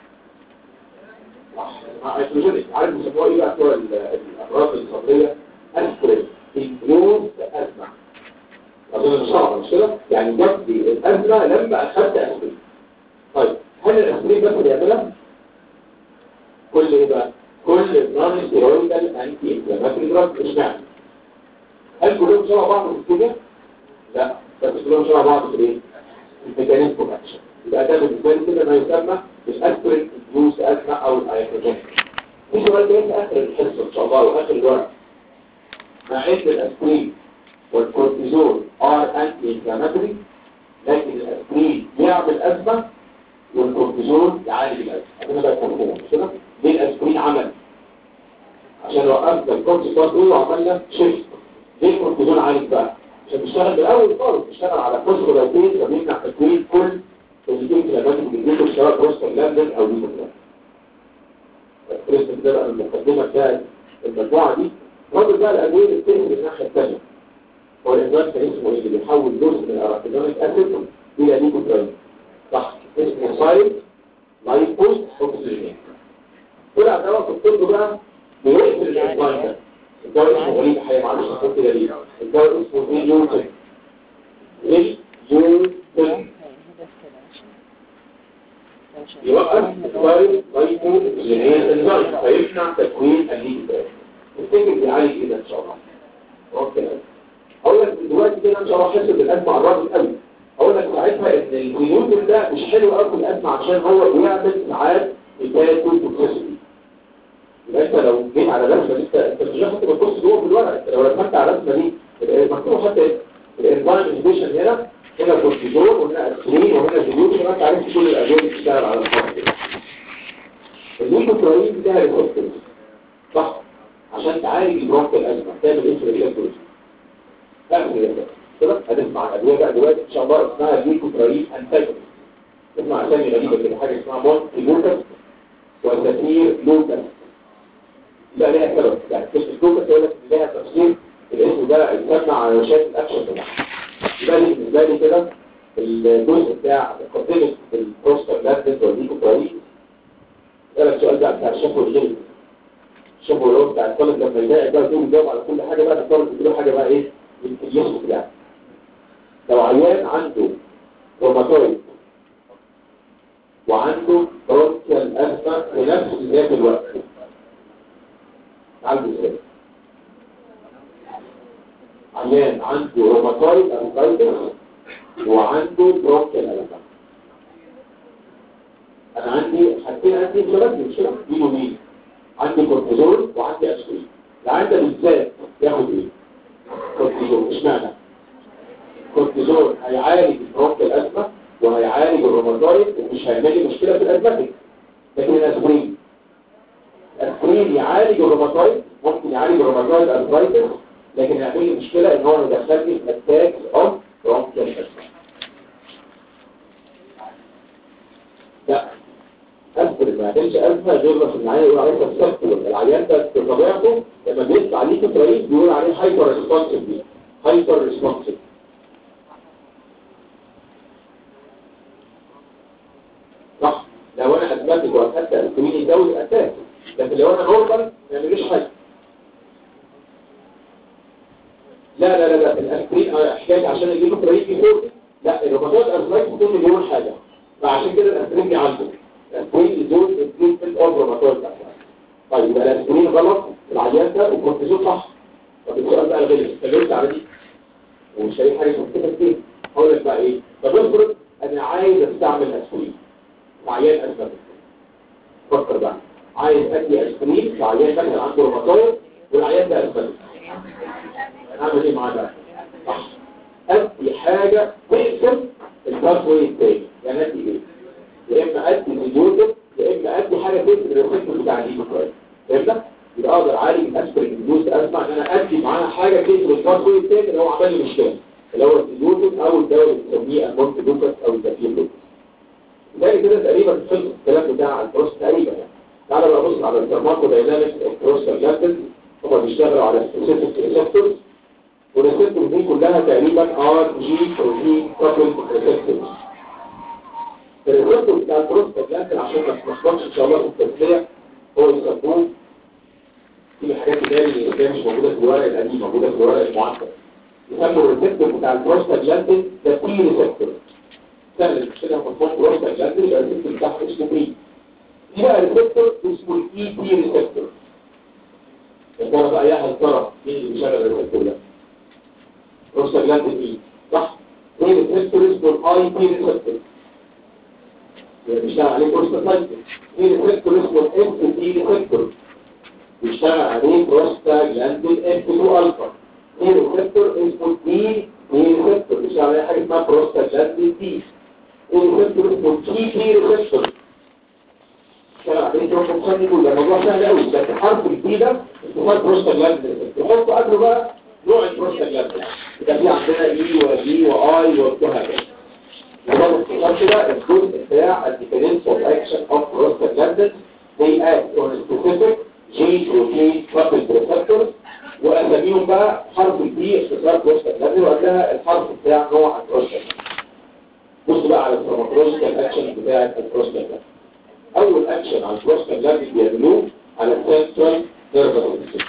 هيدروجينيك عارف بيسموها ايه بقى بتوع الامراض الصدريه اسبرين انكلوز ازمه اظن مش صعبه مش كده يعني جت لي الازمه لما اخدت اسبرين طيب هل الاسبرين بس بيعملها كل ايه بقى كل النون ستيرويدال انتي انفلاماتوري دراج اشمعنى هل كلهم شبه بعض في الكيمياء لا بس كلهم شبه بعض في ايه في الميكانيزم اوف اكشن يبقى ده بالنسبه لي كده ما يسمى الاسبرين انكلوز ازمه او الايتروجين في سؤال جاي في اخر الحصه ان شاء الله واخر الورق مع ان الاسبرين والكورتيزون ار انتي انفلاماتوري لكن الاسبرين يعمل ازمه والكورتيزون يعالج الازمه انا بقى مفهوم مش كده ليه الاسبرين عمل عشان وقفنا الكورتيزون دول وعملنا شيفت ليه الكورتيزون عالج بقى عشان بيشتغل بالاول خالص بيشتغل على فوسفولايتين فبيمنع تكوين كل الانفلاماتوري اللي بيجيله سواء بروستاجلاندين او ليكوترايت الكريستال ده بقى المقدمه بتاعت المجموعه دي فاضل بقى الادويه اللي بتنزل الناحيه الثانيه هو الانزيم كان اسمه ايه اللي بيحول جزء من الارابيدونيك اسيد الى ليكوترايت صح اسمه سايد لايبوز اوكسجين طلع دواء في الطب بقى بيقفل الانزيم ده الدواء اسمه غريب الحقيقه معلش هحط كده ليه الدواء اسمه ريليوتين ريليوتين يوقف السايد لايبوز اوكسجين انزيم فيمنع تكوين الليكوترايت تفتكر بيعالج ايه ده ان شاء الله اوكي اقول لك دلوقتي كده ان شاء الله حاسب الازمه على الراجل قوي اقول لك ساعتها ان الجلوتين ده مش حلو قوي في الازمه عشان هو بيعمل ساعات الباكل توكسيسيتي يبقى انت لو جيت على الرسمه دي انت انت مش هتحط بتبص جوه في الورق انت لو رسمت على الرسمه دي مكتوب حتى الانزيم انهبيشن هنا هنا كورتيزون وهنا اسبرين وهنا زيوت يبقى انت عرفت كل الادويه اللي بتشتغل على الخط ده الليكوترايين بتاع الريسبتورز صح عشان تعالج البرونك الازمه تعمل ايه في الريسبتورز اعمل ايه كده هتسمع عن ادويه بقى دلوقتي ان شاء الله اسمها الليكوترايين انتاجونست اسمع اسامي غريبه كده حاجه اسمها مونتي لوكاس وسفير لوكاس لا ليها سبب يعني كلمه لوكاس يقول لك ان ليها تفسير الاسم ده اتسمى على وشات الاكشن بتاعها يبقى لي بالنسبه لي كده الجزء بتاع مقدمه البروستاجلاندين والليكوترايين اسالك سؤال بقى بتاع الشفوي الغير الشفوي اللي هو بتاع الطالب لما يلاقي بقى يقوم يجاوب على كل حاجه بقى الطالب بيديله حاجه بقى ايه يمكن يسكت يعني لو عيان عنده روماتويد وعنده برونكيال أزمة في نفس ذات الوقت عنده ازاي عيان عنده روماتويد أرثرايتس وعنده برونكيال أزمة أنا عندي حاجتين عندي شباب مش كده مين ومين عندي كورتيزول وعندي أسبرين العيان ده بالذات ياخد ايه؟ كورتيزول اشمعنى؟ كورتيزول هيعالج البرونكيال أزمة وهيعالج الروماتويد ومش هيعمل لي مشكله في الازماتيك لكن الاسبرين الاسبرين يعالج الروماتويد ممكن يعالج الروماتويد ارثرايتس لكن يعمل لي مشكله ان هو يدخلني في اتاك اوف برونكيال لا اسبرين ما يعملش ازمه غير بس العيان يقول عليه سبسبتول العيان ده بطبيعته لما بيطلع عليه ترايد بيقول عليه هايبر ريسبونسيف هايبر ريسبونسيف صح لو انا اثبتت واخدت الكمين الدولي اتاك لكن لو انا نورمال ما يعمليش حاجه لا لا لا لا الاسبرين حكايه عشان يجيبوا طريق فوق لا الروماتويد ارثرايتس كل مليون حاجه فعشان كده الاسبرين بيعالجه الاسبرين يزول التريتمنت اوف روماتويد طيب يبقى الاسبرين غلط العيان ده والكورتيزون صح طب السؤال بقى الغير اتكلمت على دي ومش لاقي حاجه مكتوبه فيه هقول لك بقى ايه طب افرض انا عايز استعمل اسبرين عيان أسباب فكر بقى عايز أدي أسبرين لعيان مثلا عنده روماتويد والعيان ده أسباب هنعمل إيه معاه بقى؟ صح أدي حاجة تقسم الباثوي التاني يعني أدي إيه؟ يا إما أدي زيوتك يا إما أدي حاجة تقسم الريسبتور بتاع الليكوترايد فهمنا؟ يبقى أقدر أعالج الأسبرين الجوز أسمع إن أنا أدي معاها حاجة تقسم الباثوي التاني اللي هو عمل لي مشكلة اللي هو الزيوتك أو الدواء اللي بنسميه المونت لوكاس أو التفيل لوكاس زي كده تقريبا خلص الكلام بتاع البروست تقريبا يعني تعالى بقى بص على الفارماكو داينامكس البروستاجلاندز هم بيشتغلوا على سبيسيفيك ريسبتورز والريسبتورز دي كلها تقريبا ار جي بروتين كابل ريسبتورز الريسبتور بتاع البروستاجلاندز عشان ما تلخبطش ان شاء الله في التسميه هو يسموه في حاجات كتير اللي مش موجوده في الورق القديم موجوده في الورق المعدل يسموا الريسبتور بتاع البروستاجلاندز ده تي ريسبتور سهل كده مفهوم بروستا جلاندري يبقى الريسبتور بتاعه اسمه ايه في بقى ريسبتور اسمه الاي تي ريسبتور يا ترى بقى يا هل ترى مين اللي بيشغل الريسبتور ده بروستا جلاندري صح ايه ريسبتور اسمه الاي تي ريسبتور اللي بيشتغل عليه بروستا سايكل ايه ريسبتور اسمه الاس تي ريسبتور بيشتغل عليه بروستا جلاندري اف 2 الفا ايه ريسبتور اسمه دي دي ريسبتور بيشتغل عليه حاجه اسمها بروستا جلاندري دي الريسبتور اسمه تي بي ريسبتور كلام عليه تروح تصني كل ده موضوع سهل قوي بس حرف البي ده اسمه بروستاجلاند تحط قبله بقى نوع البروستاجلاند يبقى في عندنا اي وبي واي وهكذا وده باختصار كده الجزء بتاع الديفرنس اوف اكشن اوف بروستاجلاند they act on specific G protein coupled receptors واساميهم بقى حرف البي اختصار بروستاجلاند وقبلها الحرف بتاع نوع البروستاجلاند بص بقى على الفارماكولوجيكال اكشن بتاع البروستاجلاند اول اكشن على البروستاجلاند بيعملوه على السنترال نيرفس سيستم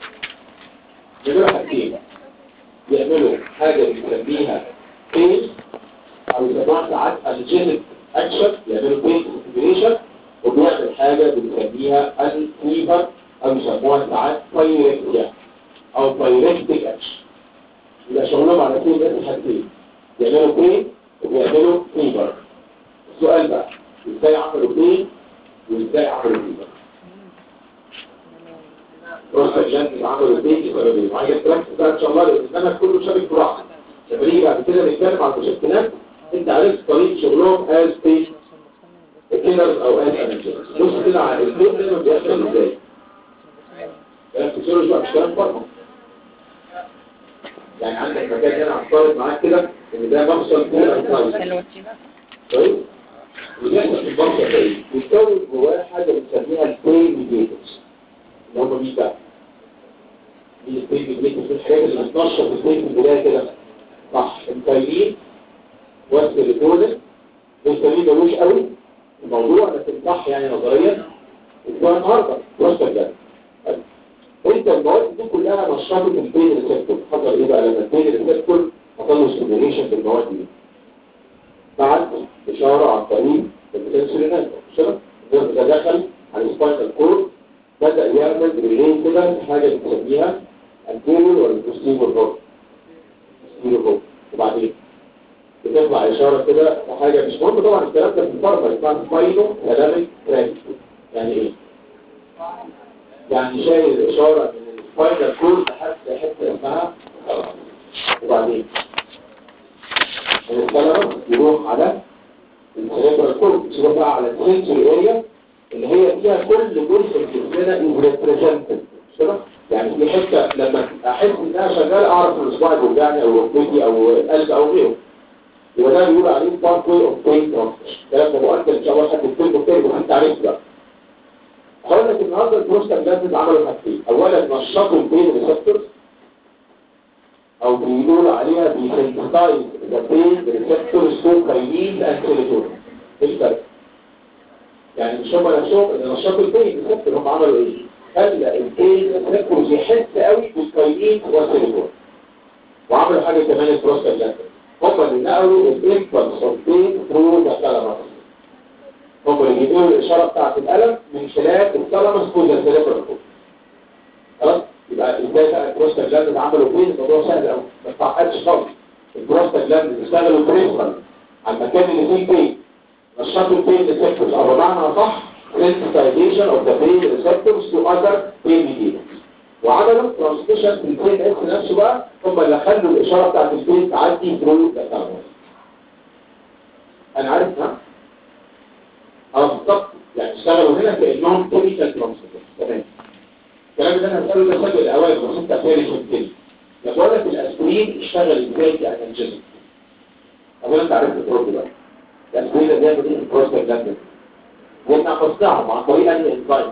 بيعملوا حاجتين بيعملوا حاجه بنسميها بين او يسموها ساعات الجينيك اكشن بيعملوا بين ستيميوليشن وبيعمل حاجه بنسميها الفيبر او يسموها ساعات بايركتيا او بايركتيك اكشن يبقى شغلهم على كل بس حاجتين بيعملوا بين وبيعملوا فيبر السؤال بقى ازاي عملوا بين وازاي عملوا فيبر بروستاجلاند عملوا بيج سببين وعايز تركز بقى ان شاء الله لان المنهج كله شابك في بعض لما نيجي بعد كده نتكلم على المشكلات انت عرفت طريقه شغلهم از بيج كيلرز او از انالجيز بص كده على الفيلم ده بيحصل ازاي الفسيولوجي بقى مش كلام فرق يعني عندك مكان هنا هفترض معاك كده ان ده مفصل فيه انترايز طيب وبيحصل في البطن ده ايه؟ بيتكون جواه حاجه بنسميها البين ميديتورز اللي هم مين بقى؟ دي البين ميديتورز من الحاجات اللي بتنشط البين في البدايه كده صح الكايلين والسيليكولين الكايلين ملوش قوي الموضوع لكن صح يعني نظريا اسمها النهارده بروستاجلاند انت المواد دي كلها نشطت البين ريسبتور حصل ايه بقى لما البين ريسبتور حصل له ستيميوليشن في المواد دي بعد اشاره عن طريق البوتنسيولينات شبه الناس ده دخل على السباينال كورد بدا يعمل ريلين كده في حاجه بنسميها البيرول ولا البوستيريور روب البوستيريور روب وبعدين بتطلع اشاره كده حاجه مش مهم طبعا الكلام ده في الفارما اسمها سباينو كلامك تراك يعني ايه يعني شايل اشاره من السباينال كورد لحد حته اسمها وبعدين من الثلمس يروح على السيريبرال كورد يروح بقى على السنسوري اريا اللي هي فيها كل جزء في جسمنا از ريبريزنتد كده يعني في حته لما احس انها شغاله اعرف ان الاسبوع بيوجعني او ركبتي او القلب او غيره يبقى ده بيقول عليه بارت واي اوف بين ترانسفير الكلام ده مؤكد ان شاء الله حد يكتبه تاني بس انت عرفت بقى هقول لك النهارده البروستاجلاندز عملوا حاجتين اولا نشطوا البين ريسبتورز او بيقولوا عليها بيسنسيتايز ذا بين ريسبتورز تو كاينين اند سيروتونين ايه الفرق؟ يعني مش هم نفسهم اللي نشطوا البين ريسبتور هم عملوا ايه؟ خلى البين ريسبتورز يحس قوي بالكاينين والسيروتونين وعملوا حاجه كمان البروستاجلاندز هم اللي نقلوا الامبلس اوف بين ثرو ذا ثالاموس هم اللي بيدوا الاشاره بتاعت الالم من خلال الثالاموس تو ذا سيريبرال خلاص يبقى ازاي بقى البروستاجلاند عملوا فين الموضوع سهل قوي ما تعقدش خالص البروستاجلاند اشتغلوا بريفرال على المكان اللي فيه بين نشطوا البين ريسبتورز او بمعنى صح sensitization of the pain receptors to other pain mediators وعملوا ترانسميشن في البين اس نفسه بقى هم اللي خلوا الاشاره بتاعت البين تعدي ثرو ذا ثالاموس انا عارف ها اه بالظبط يعني اشتغلوا هنا كانهم كيميكال ترانسميشن تمام الكلام اللي انا هسأله ده سجل الاوائل بس انت فارش الكلمة لما بقول لك الاسبرين اشتغل ازاي كانالجيزم اولا انت عرفت البروب بقى الاسبرين ده بيعمل ايه في البروستاجلاند واحنا حفظناهم عن طريق انهي انزايم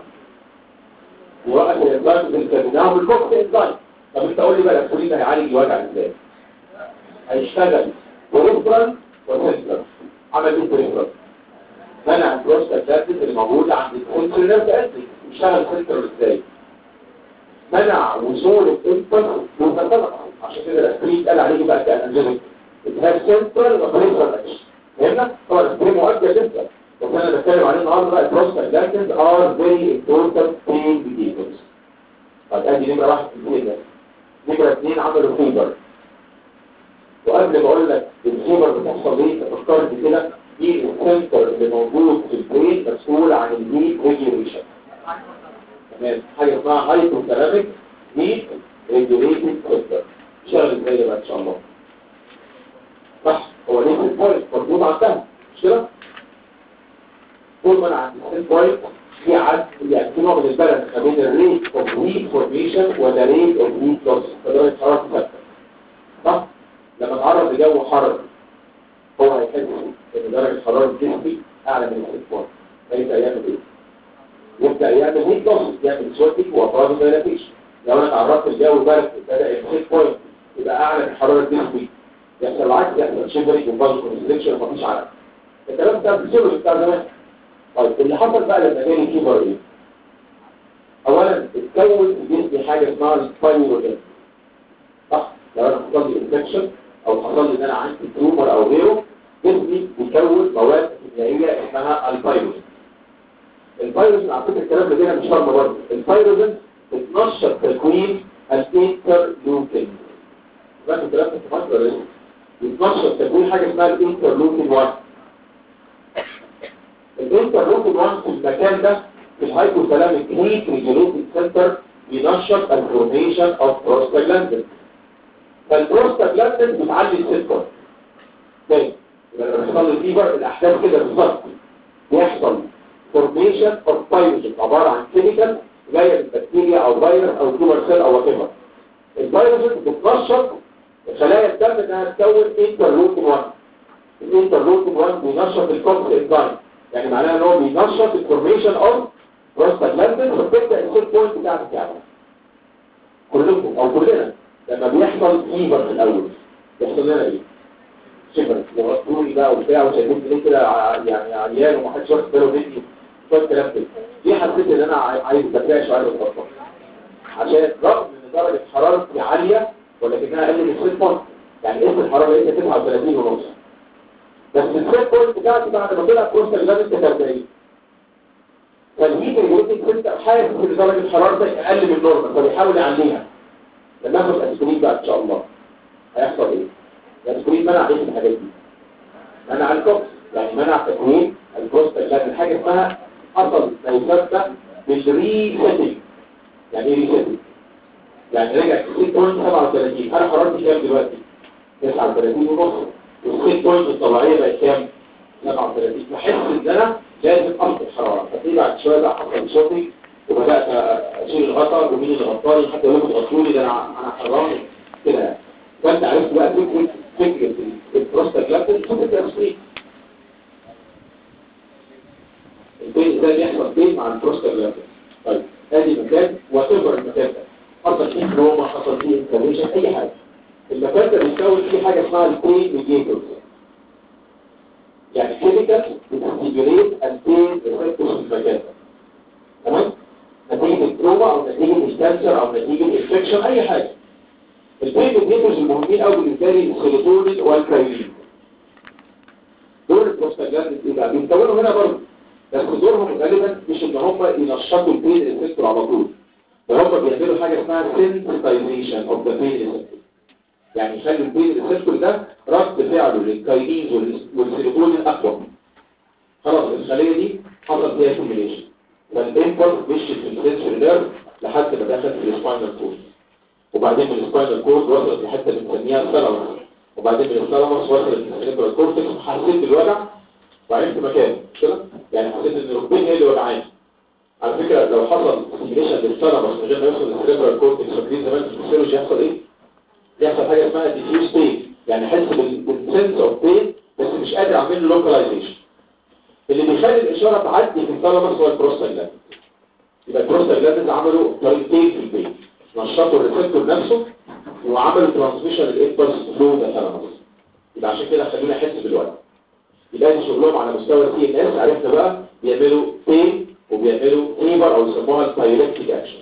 ووقت الانزايم اللي كتبناهم بالكوكس انزايم طب انت قول لي بقى الاسبرين ده هيعالج الوجع ازاي هيشتغل بريفرال وسنترال عمل ايه بريفرال منع البروستاجلاند اللي موجوده عند السنترال نيرف اندنج يشتغل سنترال ازاي منع وصول الانفل للثلاث عشان كده الاسبرين قال عليه بقى كانالجيزيك اتهاب سنترال وبريفرال اكشن فهمنا طبعا الاسبرين مؤكد جدا بس انا بتكلم عليه النهارده بقى البروستاجلاندز ار فيري امبورتنت بين ميديتورز طب ادي نمره واحد في الفيل ده نمره اثنين عملوا فيبر وقبل ما اقول لك الفيبر بتحصل ليه فكرت كده دي السنتر اللي موجود في البرين مسؤول عن الهيت ريجوليشن تمام حاجه اسمها هايبوثالاميك هيت ريجوليتد سنتر شغل ازاي بقى ان شاء الله صح هو ليه البوينت مربوط على الدم مش كده طول ما انا عند السيل بوينت في عد يعني في نوع من البالانس ما بين الريت اوف هيت فورميشن وذا ريت اوف هيت لوس فدرجه حراره ثابته صح لما اتعرض لجو حر هو هيحس ان درجه حراره جسمي اعلى من السيل بوينت فيبدا يعمل ايه؟ يبدا يعمل هيت لوس يعمل سويتنج وافراز دايلاتيشن لو انا اتعرضت لجو برد بدا السيل بوينت يبقى اعلى من حراره جسمي يحصل العكس يحصل شيفرنج وبازو كونستريكشن ومفيش عرق الكلام ده بسيبه بتاع زمان طيب اللي حصل بقى لما جالي فيبر ايه اولا اتكون في جسمي حاجه اسمها السبايرولين صح لو انا حصل لي انفكشن او حصل لي ان انا عندي تيومر او غيره جسمي بيكون مواد كيميائيه اسمها الفيروسين الفيروسين على فكره الكلام ده هنا مش فاهم برضه الفيروسين بتنشط تكوين الانترلوكين فاكر الكلام ده في مصر ولا ايه؟ بتنشط تكوين حاجه اسمها الانترلوكين 1 الانترلوكين 1 في المكان ده في الهايبوثالاميك هيت ريجوليتد سنتر بينشط الفورميشن اوف بروستاجلاندين فالبروستاجلاندين بتعلي السكر تاني يبقى لما يحصل الفيبر الاحداث كده بالظبط بيحصل فورميشن اوف بايوجين عباره عن كيميكال جايه من بكتيريا او فيروس او تيومر سيل او وات ايفر الفيروس بتنشط خلايا الدم انها تكون انترلوكين 1 الانترلوكين 1 بينشط الكوكس انزايم يعني معناها ان هو بينشط الفورميشن اوف بروستاجلاندين فبتبدا السيل بوينت بتاعتك يعني كلكم او كلنا لما بيحصل فيبر في الاول بيحصل لنا ايه؟ شبر وغطوني بقى وبتاع وشايفين ليه كده ع- يعني عيان ومحدش واخد باله مني شويه كلام كده ليه حسيت ان انا عاي- عايز بترعش وعايز اتبطل عشان رغم ان درجه حرارتي عاليه ولكنها اقل من 6 بوينت يعني قيس الحراره لقيتها 39 ونص بس السيت بوينت بتاعتي بعد ما طلع كورس اللازم كانت 40 فالهيت الجلوتين سيستم حاسس ان درجه حرارتك اقل من النورمال فبيحاول يعليها لما اخد اسبرين بقى ان شاء الله هيحصل ايه؟ الاسبرين منع ايه من الحاجات دي؟ منع الكوكس يعني منع تكوين البروستاجلاندين حاجه اسمها حصل ما يسمى بالريسيتنج يعني ايه ريسيتنج؟ يعني رجع 6.37 انا حرارتي كام دلوقتي 39 ونص والسيت بوينت الطبيعيه بقت كام 37 بحس ان انا لازم افقد الحراره فتلاقي بعد شويه بقى حصل صوتي وبدات اشيل الغطا ومين اللي غطاني حتى لو غطوني ده انا انا حران كده يعني. فانت عرفت بقى فكره فكره البروستاجلاندين فكره الاسبرين البين ده بيحصل فين مع البروستاجلاندين طيب ادي مكان وتفر المكان ده حصل فيه تروما حصل فيه انفلاميشن اي حاجه المكان ده بيكون فيه حاجه اسمها البين ميديتورز يعني كيميكال بتستيميوليت البين ريسبتورز في المكان ده تمام نتيجه التروما او نتيجه الكانسر او نتيجه الانفكشن اي حاجه البين ميديتورز المهمين قوي بالنسبه لي السيروتونين والكايلين دول البروستاجلاندين ايه بقى بيتكونوا هنا برضه بس دورهم غالبا مش ان هم ينشطوا البين ريسبتور على طول ده هم بيعملوا حاجه اسمها sensitization of the pain receptor يعني يخلي البين ريسبتور ده رد فعله للكاينينز والسيروتونين اقوى خلاص الخليه دي حصل فيها سيميليشن فالامبلس مشيت في السنسوري نيرف لحد ما دخلت في السباينال كورد وبعدين من السباينال كورد وصلت لحته بنسميها الثالاموس وبعدين من الثالاموس وصلت للسيريبرال كورتكس وحسيت بالوجع وعرفت مكانه كده يعني حسيت ان ركبتي هي اللي وجعاني على فكره لو حصل سيميليشن للثالاموس من غير ما يوصل للسيريبرال كورتكس فاكرين زمان في الفسيولوجي يحصل ايه؟ يحصل حاجه اسمها ديفيوز بين يعني احس بالسنس اوف بين بس مش قادر اعمل له لوكاليزيشن اللي بيخلي الاشاره تعدي في الثالاموس هو البروستاجلاند يبقى البروستاجلاند عملوا طريقتين في البين نشطوا الريسبتور نفسه وعملوا ترانسميشن الامبلس فلو ده ثالاموس يبقى عشان كده خلونا احس بالوجع يبقى دي شغلهم على مستوى السي ان اس عرفنا بقى بيعملوا بين وبيعملوا فيبر او يسموها البايلكتيك اكشن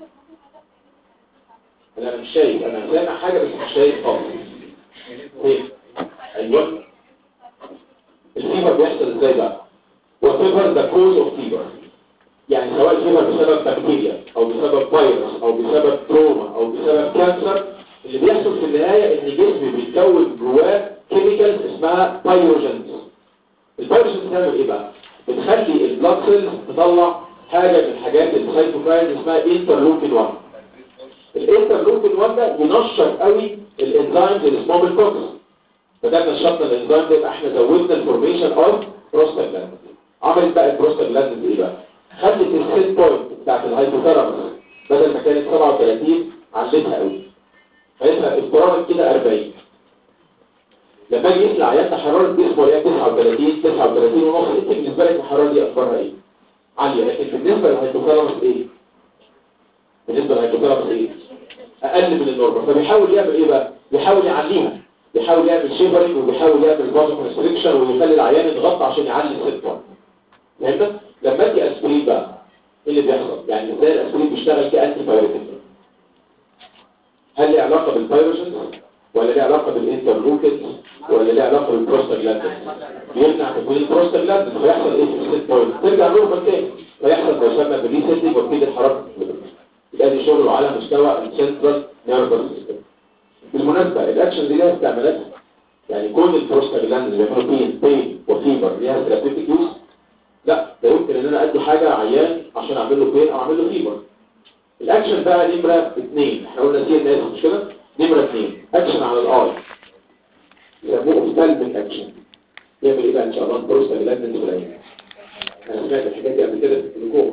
انا مش شايف انا سامع حاجه بس مش شايف خالص ايه ايوه الفيبر بيحصل ازاي بقى whatever the cause of fever يعني سواء الفيبر بسبب بكتيريا او بسبب فيروس او بسبب تروما او بسبب كانسر اللي بيحصل في النهايه ان الجسم بيتكون جواه كيميكالز اسمها بايروجينز البايروجينز بتعمل ايه بقى بتخلي البلاد سيلز تطلع حاجه من الحاجات السايتوكاين اسمها انترلوكين 1 الانترلوكين 1 ده ينشط قوي الانزيمز اللي اسمهم الكوكس فده نشطنا الانزيم ده يبقى احنا زودنا الفورميشن اوف بروستاجلاند عملت بقى البروستاجلاند ايه بقى خلت السيت بوينت بتاعت الهايبوثالاموس بدل ما كانت 37 علتها قوي فيبقى افتراضا كده 40 لما اجي يطلع عيان حراره جسمه هي 39 39 ونص انت بالنسبه لك الحراره دي اخبارها ايه عاليه لكن بالنسبه للهايبوثالاموس ايه بالنسبه للهايبوثالاموس ايه اقل من النورمال فبيحاول يعمل ايه بقى بيحاول يعليها بيحاول يعمل شيفرنج وبيحاول يعمل بازو كونستريكشن ويخلي العيان يتغطى عشان يعلي السيت بوينت فهمت لما ادي اسبرين بقى ايه اللي بيحصل يعني ازاي الاسبرين بيشتغل كانتي بايوتيك هل له علاقه بالفيروسز ولا له علاقه بالانترلوكينز ولا له علاقه بالبروستاجلاندين بيمنع تكوين البروستاجلاندين فيحصل ايه في السيت بوينت ترجع نورمال تاني فيحصل ما يسمى بالريسيتنج وتزيد الحراره يبقى دي شغله على مستوى السنترال نيرفس سيستم بالمناسبة الاكشن دي لها استعمالات يعني كون البروستاجلاند اللي بيعملوا بين بين وفيبر ليها ثيرابيوتيك يوز لا ده يمكن ان انا ادي حاجة عيان عشان اعمل له بين او اعمل له فيبر الاكشن بقى نمرة اثنين احنا قلنا سي ان اس مش كده نمرة اثنين اكشن على الاي يسموه سلب اكشن يعمل ايه بقى ان شاء الله بروستاجلاندين في العين انا سمعت الحاجات دي قبل كده في الجلوكوما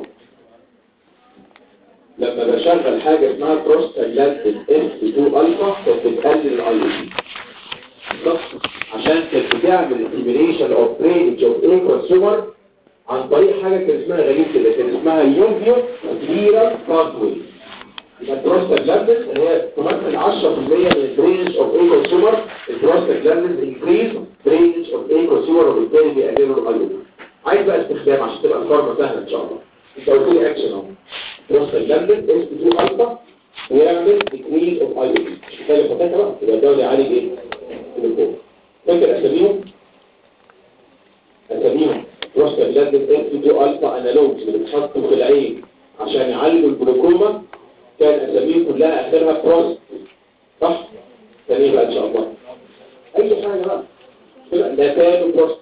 لما بشغل حاجة اسمها بروستاجلاندين اف 2 الفا كانت بتقلل الاي سي عشان كانت بتعمل ستيميليشن اوف برينج اوف ايه كونسيومر عن طريق حاجة كان اسمها غريب كده كان اسمها يوفيو كليرا باثوي يبقى البروستاجلاندين اللي هي تمثل 10% من البرينج اوف ايه كونسيومر البروستاجلاندين انكريز برينج اوف ايه كونسيومر وبالتالي بيقللوا الاي عايز بقى استخدام عشان تبقى الفارما سهله ان شاء الله انت قلت لي اكشن اهو بروستاجلاندين اس 2 الفا ويعمل ديكريز اوف اي بي مش محتاج فتاكه بقى يبقى الدوري يعالج ايه الجلوكوما فاكر اساميهم اساميهم بروستاجلاندين اس 2 الفا انالوجز اللي بتحطوا في العين عشان يعالجوا الجلوكوما كان اساميهم كلها اخرها بروست صح ثاني بقى ان شاء الله اي حاجه بقى لاتانو بروست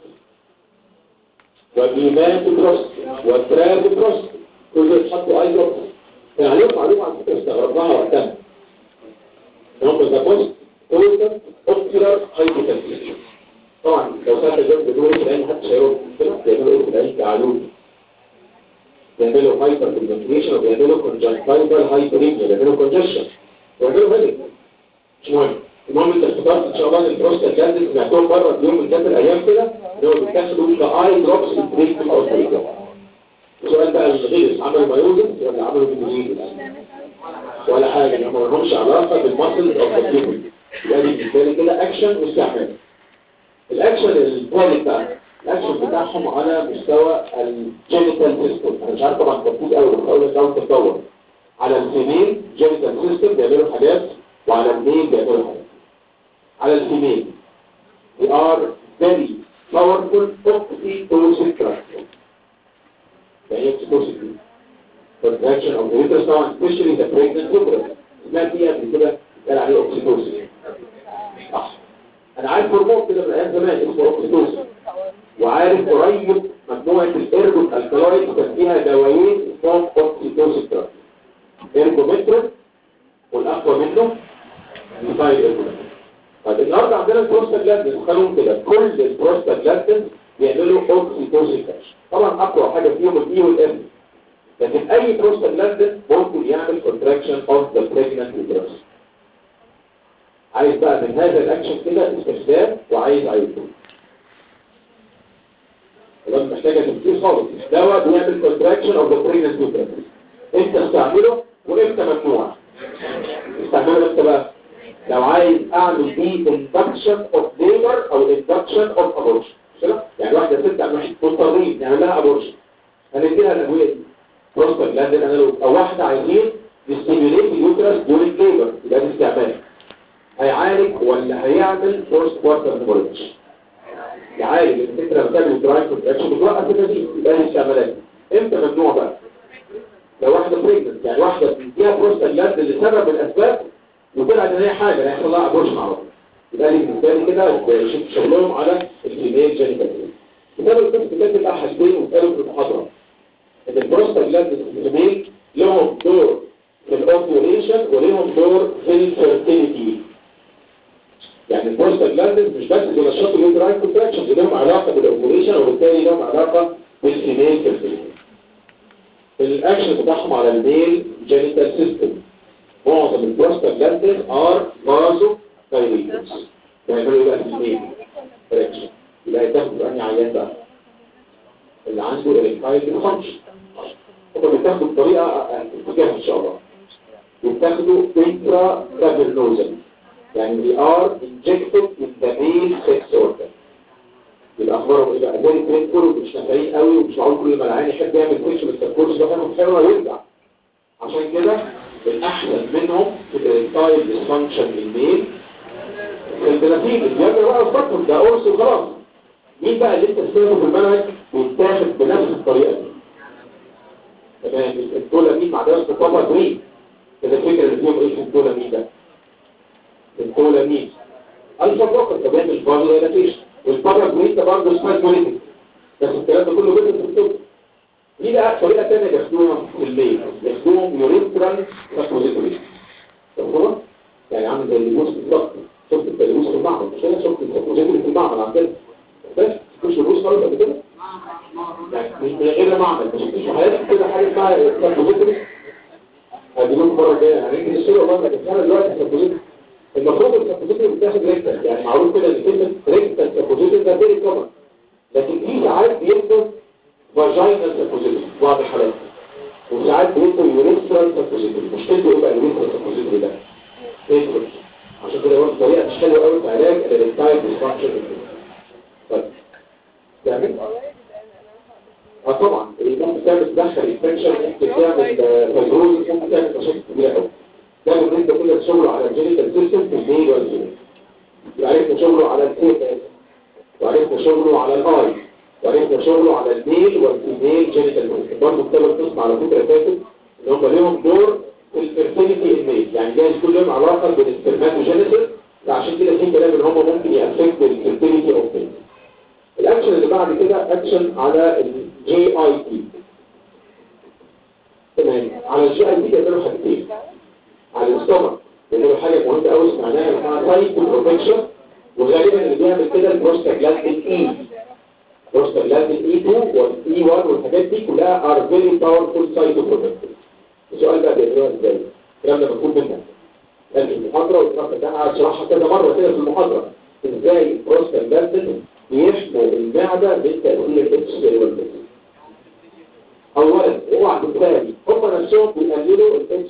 وبيمات بروست وتراب بروست كل دول اتحطوا اي دروبس كان عليهم معلومه على فكره استغربناها وقتها هم ذا بوست توتال اوكيولار هايبوتنسيشن طبعا لو سالت الجنب دول في العين محدش هيرد كده بيعملوا ايه في العين كعلوم بيعملوا هايبر كونجنكشن وبيعملوا كونجنكتيفال هايبريميا بيعملوا كونجشن وبيعملوا هيدك مش مهم المهم انت افتكرت ان شاء الله ان البروستات جاندل سمعتهم بره في يوم من ذات الايام كده ان هو بيتاخدوا كاي دروبس في التريتمنت او التريتمنت السؤال بقى الغيرس عملوا مايوزس ولا عملوا بنزيدس ولا حاجه ما لهمش علاقه بالمسل او بالجيبل يبقى دي بالتالي كده اكشن واستعمال الاكشن الثالث بقى الاكشن بتاعهم على مستوى الجينيتال سيستم انا مش عارف طبعا تفوت قوي بس اقول لك لو تتطور على الفيميل جينيتال سيستم بيعملوا حاجات وعلى الميل بيعملوا حاجات على الفيميل we are very powerful oxytocin tractor يعني ايه oxytocin contraction of the uterus طبعا especially the pregnant uterus سمعت ايه قبل كده قال عليه oxytocin صح انا عارف هرمون كده من ايام زمان اسمه اوكسيتوسين وعارف قريب مجموعه الارجون الكلايد كان فيها دوايين اسمهم اوكسيتوسين تراك ارجومترين والاقوى منه ميثايل ارجومترين طيب النهارده عندنا البروستاجلاندين خلوهم كده كل البروستاجلاندين بيعملوا اوكسيتوسين تراك طبعا اقوى حاجه فيهم الاي والاف لكن اي بروستاجلاندين ممكن يعمل كونتراكشن اوف ذا بريجننت يوترس عايز بقى من هذا الاكشن كده استخدام وعايز عيوبه وده محتاجه تفكير خالص دواء بيعمل كونتراكشن اوف ذا بريجننت يوترس امتى استعمله وامتى ممنوع استعمله امتى بقى لو عايز اعمل بيه اندكشن اوف ليبر او اندكشن اوف ابورشن كده يعني واحده ست عم مضطرين نعمل لها ابورشن هنديها الادويه دي بروستاجلاندين انالوج او واحده عايزين نستيميوليت اليوترس دورينج ليبر يبقى دي استعمال هيعالج ولا هيعمل فورست كوارتر هيموريدج يعالج الفكره لما تعمل درايف كونتراكشن بتوقف النزيف يبقى دي استعمالات امتى ممنوع بقى لو واحده بريجننت يعني واحده بتديها بروستاجلاندين لسبب من الاسباب وطلعت ان هي حاجه هيحصل لها ابورشن على طول يبقى دي بالنسبه لي كده شغلهم على الفيميل جينيتال كتاب القسم كاتب بقى حاجتين وقالوا في المحاضره ان البروستاجلاندين الفيميل لهم دور في الاوفيوليشن وليهم دور في الفيرتيليتي يعني البروستاجلاندين مش بس بينشطوا اليوتراين كونتراكشن لهم علاقه بالاوفيوليشن وبالتالي لهم علاقه بالفيميل فيرتيليتي الاكشن بتاعهم على الميل جينيتال سيستم معظم البروستاجلاندين ار فازو دايليترز بيعملوا ايه بقى في الميل ريكشن يبقى يتاخد انهي عيان بقى اللي عنده الكايل فانكشن هم بيتاخدوا بطريقه اتجاه ان شاء الله بيتاخدوا انترا كافرنوزل يعني they are injected in the male sex organ يبقى اخبارهم ايه بقى زي الترين كله مش نافعين قوي ومش معقول كل ما العيان يحب يعمل سيكشن السبكورس ده كانوا حلوه ويرجع عشان كده الاحسن منهم في التايل ديسفانكشن الميل البلاتين اللي بيعمل بقى البطن ده قرص وخلاص مين بقى اللي انت تستخدمه في المنهج بيتاخد بنفس الطريقه دي تمام الدولامين مع درجه طبعا جرين كده الفكره اللي فيهم ايه في الدولامين ده الدولامين الفا فقط ده بيعمل فازوليلاتيشن والبارا جرين ده برضه سبازموليتيك بس الكلام ده كله بيدرس في الطب في بقى طريقه ثانيه بياخدوها في البيت بياخدوهم يوريثرال ساكوزيتوري تفهموا يعني عامل زي اللبوس بالظبط شفت اللبوس في المعمل مش انا شفت الساكوزيتوري في المعمل عندنا بس مش لبوس خالص قبل كده يعني مش من غير معمل مش مش حياتك كده حاجه اسمها ساكوزيتوري هدي لكم المره الجايه يعني يمكن الصوره والله ما جبتها دلوقتي ساكوزيتوري المفروض الساكوزيتوري بتاخد ريكتال يعني معروف كده ان كلمه ريكتال ساكوزيتوري ده فيري كومن لكن في ساعات بيكتب فاجينال ساكوزيتوري بعض الحالات وساعات بيكتب يوريثرال ساكوزيتوري مشكلته ايه بقى اليوريثرال ساكوزيتوري ده؟ بيكتب عشان كده برضه طريقه مش حلوه قوي في علاج الريكتايل ديسفانكشن طيب تعمل اه طبعا ممكن تعمل تدخل انفكشن ممكن تعمل فايبروز ممكن تعمل مشاكل كبيره قوي ده بالنسبه كده لشغله على الجينيتال سيستم في الميل والجينيتال وعرفنا شغله على الكيس وعرفنا شغله على الاي وعرفنا شغله على الميل والفيميل جينيتال سيستم برضه كتاب القسم على فكره فاتت ان هم ليهم دور في الفيرتيليتي الميل يعني جايز كل يوم علاقه بين السpermatogenesis فعشان كده في كلام ان هم ممكن يأفكت الفيرتيليتي اوف ميل الاكشن اللي بعد كده اكشن على الجي اي تي تمام على الجي اي تي بيعملوا حاجتين على الاستومك بيعملوا حاجه مهمه قوي سمعناها اسمها سايت بروتكشن وغالبا اللي بيعمل كده البروستاجلاندين اي بروستاجلاندين اي 2 والاي 1 والحاجات دي كلها ار فيري باورفول سايت بروتكشن السؤال بقى بيعملوها ازاي الكلام ده مطلوب منك لكن المحاضره والكلام ده هشرحها كذا مره كده في المحاضره ازاي البروستاجلاندين بيحموا المعدة من تأثير الاتش والبس اولا اوعى بالتالي هم نفسهم بيقللوا الاتش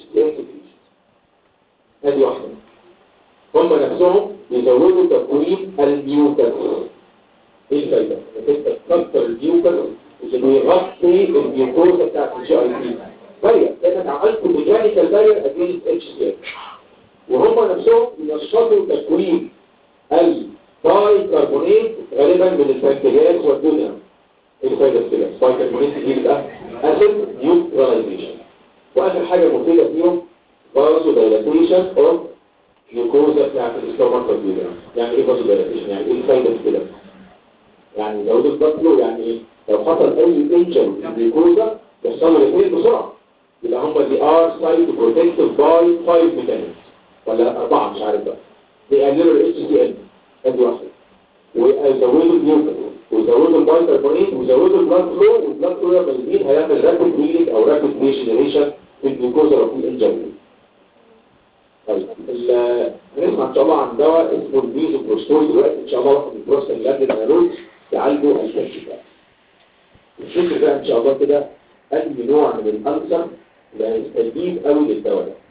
هذه واحدة هم نفسهم بيزودوا تكوين الميوكس ايه الفايدة؟ انت تكسر الميوكس اللي بيغطي الميوكوزا بتاعت الجي اي تي بارير لانك عملت ميكانيكال بارير اجينست اتش سي وهم نفسهم ينشطوا تكوين باي كربونات غالبا من البكتيريات والدنيا الفايدة كده باي كربونات دي بقى اسيد نيوتراليزيشن واخر حاجة مفيدة فيهم بازو دايلاتيشن اوف جلوكوزا بتاعت الاستومك والدنيا يعني ايه بازو دايلاتيشن يعني ايه الفايدة كده يعني زود البطل يعني ايه لو حصل اي انجن جلوكوزا يحصل له الاثنين بسرعة يبقى هم دي ار سايت بروتكتيف باي 5 ميكانيزم ولا اربعة مش عارف بقى بيقللوا الاتش سي ال ادي واحده ويزودوا النيوكل ويزودوا البايكربونات ويزودوا البلاد فلو والبلاد فلو لما يزيد هيعمل رابيد هيلينج او رابيد ريجنريشن في الجلوكوز او في الانجل طيب هنسمع ان شاء الله عن دواء اسمه الميزوبروستول دلوقتي ان شاء الله واحد من البروستاجلاندين انالوج يعالجوا الكشف بقى الفكر بقى ان شاء الله كده اي نوع من الانسر اللي هيستجيب قوي للدواء ده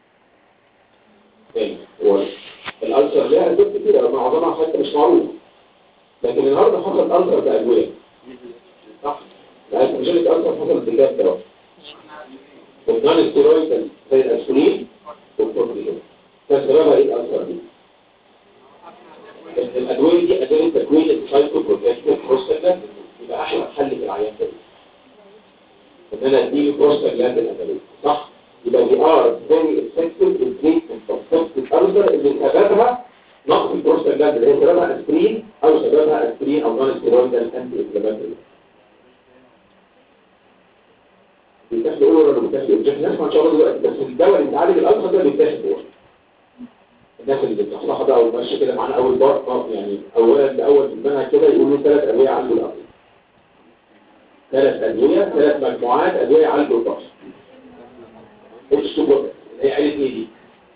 تاني هو الألسر ليها أسباب كتير معظمها حتى مش معروف لكن النهارده حصل ألسر بأدوية صح؟ لأن مجلة ألسر حصل بكام دواء والنون ستيرويد زي الأسبرين والكورتيزون كان سببها إيه الألسر دي؟ إن الأدوية دي أدوية تكوين السايكو بروتكتيف بروستاجلاندين يبقى أحلى حل في العيان ده إن أنا أديله بروستاجلاندين أدوية صح؟ يبقى دي ار فيري افكتيف ان تريتمنت اوف توكسيك ألسر اللي سببها نقص البروستاجلاند اللي هي سببها اسبرين او سببها اسبرين او نون ستيرويدال انتي انفلاماتوري بيتاخد اورال ولا بيتاخد انجكشن نسمع ان شاء الله دلوقتي بس الدواء اللي بيعالج الالسر ده بيتاخد اورال الناس اللي بتصحى بقى وماشيه كده معانا اول بار يعني اولا باول منها كده يقولوا ثلاث ادويه عالجوا الالسر ثلاث ادويه ثلاث مجموعات ادويه يعالجوا الالسر السبوت هي عيلة ايه دي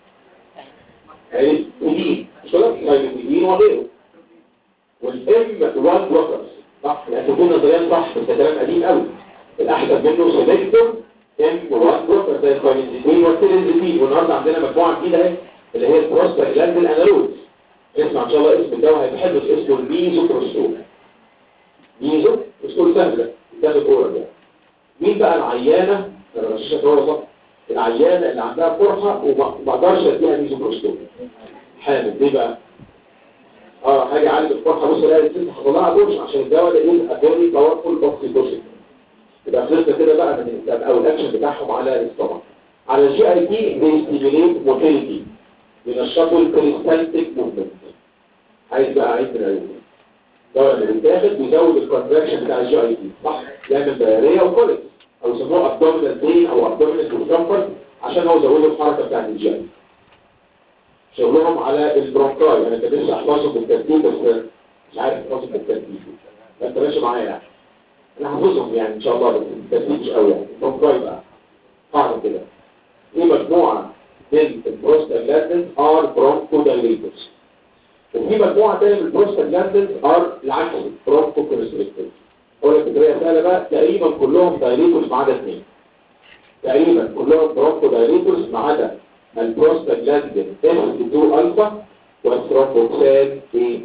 عيلة مدين شلط مدين وغيره والام وان بلوكرز صح يعني تكون نظريا صح بس كلام قديم قوي الاحسن منه سيلكتور ام وان بلوكر زي الكوينزيتين والتيرنزيتين والنهارده عندنا مجموعه جديده اهي اللي هي البروستاجلاند الانالوج اسمع ان شاء الله اسم الدواء هيبقى حلو اسمه الميزو بروستول ميزو بروستول سهله بتاخد اورال يعني مين بقى العيانه انا مش هو صح العيانة اللي عندها قرحة وما اقدرش اديها ميزوبروستول حامل ليه بقى؟ اه حاجة عالج القرحة بص الاقي الست حصل لها دوش عشان الدواء ده يبقى فيري باورفول اوكسيتوسين يبقى خلصنا كده بقى من او الاكشن بتاعهم على الاستمر على الجي اي تي بيستيميليت موتيليتي بينشطوا الكريستالتيك موفمنت عايز بقى عايز من عيوبه الدواء اللي بيتاخد بيزود الكونتراكشن بتاع الجي اي تي صح يعمل دايريه وكوليك او يسموه ابدومينال بين او ابدومينال ديسكمفورت عشان هو زود الحركه بتاعت الجي شغلهم على البرونكاي انا كان لسه احفظه بالترتيب بس مش عارف احفظه بالترتيب فانت ماشي معايا يعني انا حافظهم يعني ان شاء الله بس الترتيب مش قوي يعني البرونكاي بقى قاعده كده في مجموعه من البروستاجلاندز ار برونكودايليتورز وفي مجموعه ثانيه من البروستاجلاندز ار العكس برونكوكونستريكتورز اقول لك بطريقه سهله بقى تقريبا كلهم دايليتورز ما عدا اثنين تقريبا كلهم برونكودايليتورز ما عدا البروستاجلاندين S2 الفا والثرومبوكسان A2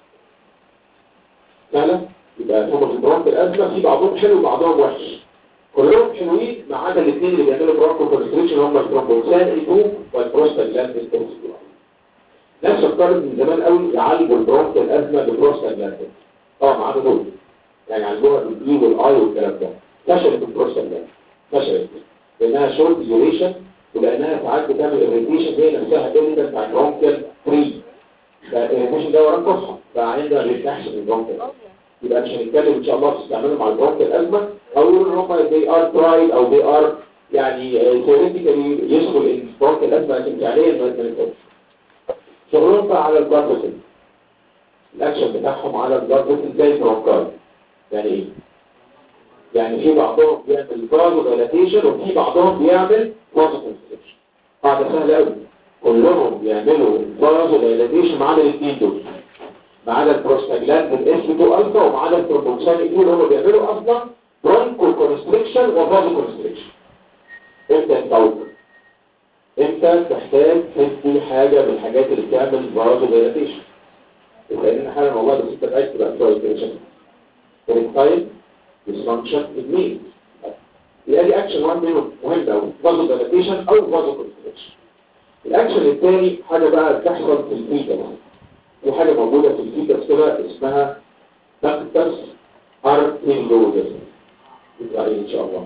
سهله يبقى هم في برونك الازمه في بعضهم حلو وبعضهم وحش كلهم حلوين ما عدا الاثنين اللي بيعملوا برونكو كونستريكشن هم الثرومبوكسان A2 والبروستاجلاندين S2 ناس فكرت من زمان قوي يعالجوا البرونك الازمه بالبروستاجلاندين اه ما عدا دول يعني عالجوها بالاي والاي والكلام ده فشلت البروستاجلاندين فشلت لانها شورت ديوريشن ولانها ساعات بتعمل اريتيشن هي نفسها اريتيشن بتاع برونكل فري فالاريتيشن ده وراه كفه فعندها ريفلكشن البرونكل يبقى مش هنتكلم ان شاء الله في استعمالهم مع البرونكل الازمه او ان هم they are tried او they are يعني theoretically يدخل البرونكل الازمه لكن فعليا ما يتنفذش شغلهم بقى على الباركوسن الاكشن بتاعهم على الباركوسن زي البرونكاي يعني ايه يعني في بعضهم بيعمل فازو دايلاتيشن وفي بعضهم بيعمل فازو كونستريكشن قاعده سهله قوي كلهم بيعملوا فازو دايلاتيشن ما عدا الاثنين دول ما عدا البروستاجلاند الاس 2 الفا وما عدا البروبوكسان 2 هم بيعملوا اصلا برونكو كونستريكشن وفازو كونستريكشن امتى تتوقع امتى تحتاج تدي حاجه من الحاجات اللي بتعمل فازو دايلاتيشن لان حالا والله بس انت عايز تبقى كويس كده dysfunction اثنين يبقى دي اكشن 1 منهم مهم قوي فازو دايلاتيشن او فازو كونستريكشن الاكشن الثاني حاجه بقى بتحصل في الفيتس في حاجه موجوده في الفيتس كده اسمها داكتس ارتيلوزس يبقى ان شاء الله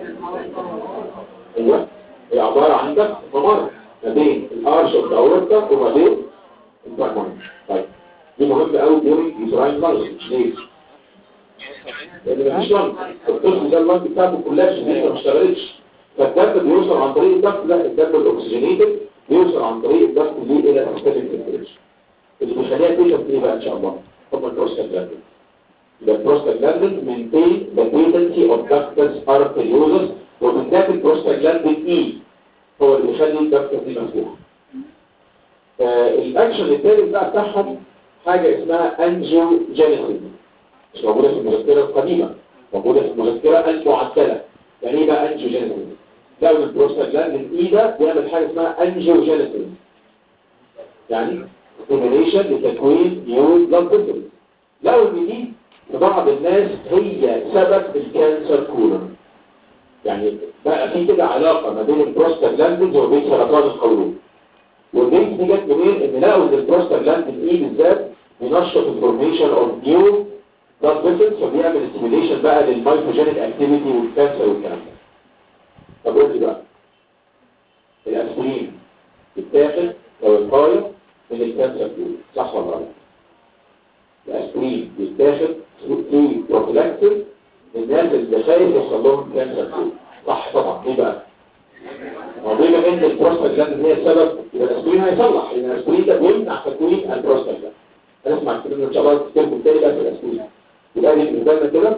ايوه هي عباره عن دكت ممر ما بين الارش اوف الاورتا وما بين البلمون طيب دي مهمه قوي دوري يوزراين لايف ليه لان مفيش لنج الطفل ده اللنج بتاعته كلها لسه ما اشتغلتش فالدم بيوصل عن طريق الضغط ده الدم الاكسجينيتد بيوصل عن طريق الضغط دي الى سيستميك تمبريتشر اللي بيخليها تشرب ايه بقى ان شاء الله هم البروستاجلاندين يبقى البروستاجلاندين مينتين ذا بيتنسي اوف داكتس ارتريوزس وبالذات البروستاجلاندين اي هو اللي بيخلي الدكتس دي مفتوحه آه الاكشن الثالث بقى بتاعهم حاجه اسمها انجيوجينيسيس مش موجودة في المذكرة القديمة موجودة في المذكرة المعدلة يعني ايه بقى انجيوجينيسيس لو البروستاجلاندين اي ده بيعمل حاجة اسمها انجيوجينيسيس يعني ستيميليشن لتكوين نيو بلاد فيسلز لو ان دي في بعض الناس هي سبب الكانسر كولون يعني بقى في كده علاقة ما بين البروستاجلاندين وبين سرطان القولون والبيت دي جت منين ان لقوا ان البروستاجلاندين اي بالذات بينشط الفورميشن اوف نيو بلاد فيسلز فبيعمل ستيميليشن بقى للمايكروجينيك اكتيفيتي والكانسر والكلام ده طب قول لي بقى الاسبرين بيتاخد كوقايه من الكانسر كله صح ولا غلط الاسبرين بيتاخد في بروفيلاكسس للناس اللي خايف يحصل لهم كانسر كله صح طبعا ليه بقى هو بما ان البروستاجلاند هي السبب يبقى الاسبرين هيصلح لان الاسبرين ده بيمنع تكوين البروستاجلاند هنسمع الكلام ان شاء الله الكتاب التاني بقى في الاسبرين يبقى دي بالنسبه لنا كده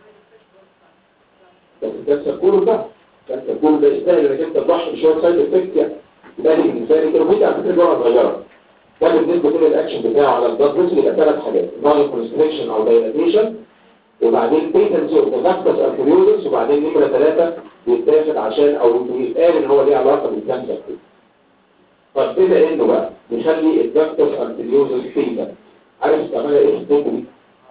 بس الكانسر كله ده الكانسر كله ده يستاهل انك انت تضحي بشويه سايد افكت يعني يبقى دي بالنسبه لي كده ودي على فكره جرعه صغيره ده بالنسبه كده الاكشن بتاعه على البلاد فيسل يبقى ثلاث حاجات فازو كونستريكشن او دايلاتيشن وبعدين بيتنسي اوف ذا ارتريوزس وبعدين نمره ثلاثه بيتاخد عشان او بيتقال ان هو ليه علاقه بالكانسر كده طب بما انه بقى بيخلي الدكتس ارتريوزس فيتا عارف استعمالها ايه في الطب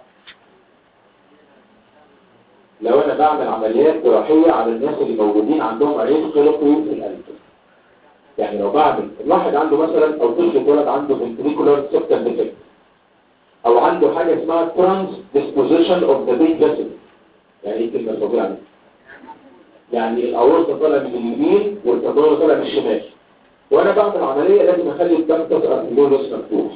لو انا بعمل عمليات جراحية على الناس اللي موجودين عندهم عيب خلقي في القلب يعني لو بعمل الواحد عنده مثلا او طفل اتولد عنده ventricular septal defect او عنده حاجة اسمها trans disposition of the big vessel يعني ايه كلمة فظيعة دي يعني الاورطة طالع من اليمين والكدورة طالع من الشمال وانا بعمل عملية لازم اخلي الدكتس ارتيولوس مفتوح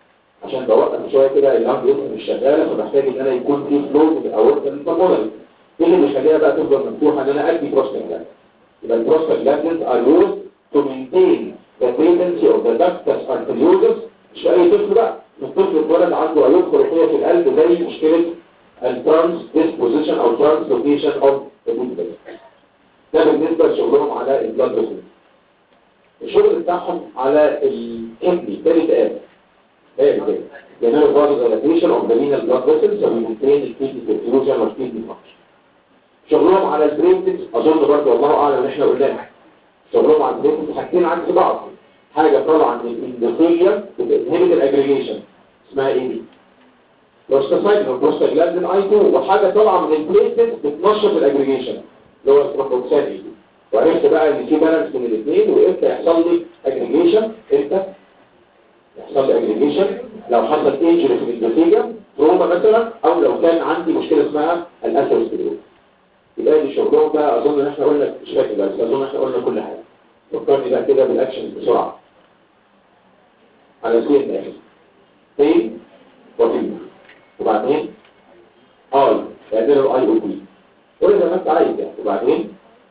عشان بوقف شوية كده الهارد ديسك مش شغالة فبحتاج ان انا يكون في فلو من الاورطة للبلمونري ايه اللي بيخليها بقى تفضل مفتوحه ان انا ادي بروستاجلاند يبقى البروستاجلاندز are used to maintain the patency of the ductus arteriosus مش في اي طفل بقى الطفل اتولد عنده عيوب خلقيه في القلب زي مشكله الترانس ديسبوزيشن او ترانسلوكيشن اوف البيبل ده بالنسبه لشغلهم على البلاد فيسل الشغل بتاعهم على الكدني تالت اب ايه كده يعملوا برضه دايلاتيشن اوف ذا لينال بلاد فيسلز وبيمنتين الكدني برفيوجن والكدني فانكشن شغلهم على البرينتس اظن برضه والله اعلم ان احنا قلناها شغلهم على البرينتس حاجتين عكس بعض حاجه طالعه من الاندوثيليوم بتنهبت الاجريجيشن اسمها ايه دي بروستاسايد وبروستاجلاندين اي 2 وحاجه طالعه من البليتلت بتنشط الاجريجيشن اللي هو الترومبوكسان اي 2 وعرفت بقى ان في بالانس بين الاثنين وامتى يحصل لي اجريجيشن امتى يحصل لي اجريجيشن لو حصل انجري في الاندوثيليوم تروما مثلا او لو كان عندي مشكله اسمها الاثيروسكليروز يبقى دي شغلهم بقى اظن ان احنا قلنا مش فاكر بس اظن احنا قلنا كل حاجه فكرني بقى كده بالاكشن بسرعه على سبيل المثال فين وفين وبعدين اي يعملوا اي او بي قول زي ما انت عايز يعني وبعدين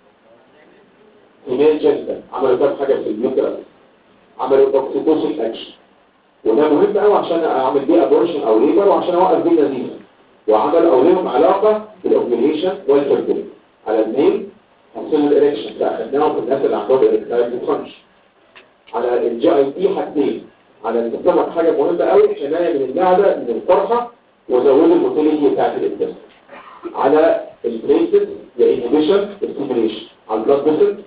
ايميل جنسا عملوا كام حاجه في اليوترس عملوا توكسيكوسيك اكشن وده مهم قوي عشان اعمل بيه ابورشن او ليبر وعشان اوقف بيه نزيفه وعملوا او لهم علاقه بالاوبليشن والفيرتيليتي على اثنين حصلوا الاريكشن فاخدناهم في الناس اللي عندهم اريكتايل ديسفانكشن على الجي اي تي حاجتين على السtomach حاجه مهمه قوي حمايه من المعده من القرحه وزود الموتيليتي بتاعت الانتست على البريسز يا انهبيشن ستيميليشن على البلاد فيسل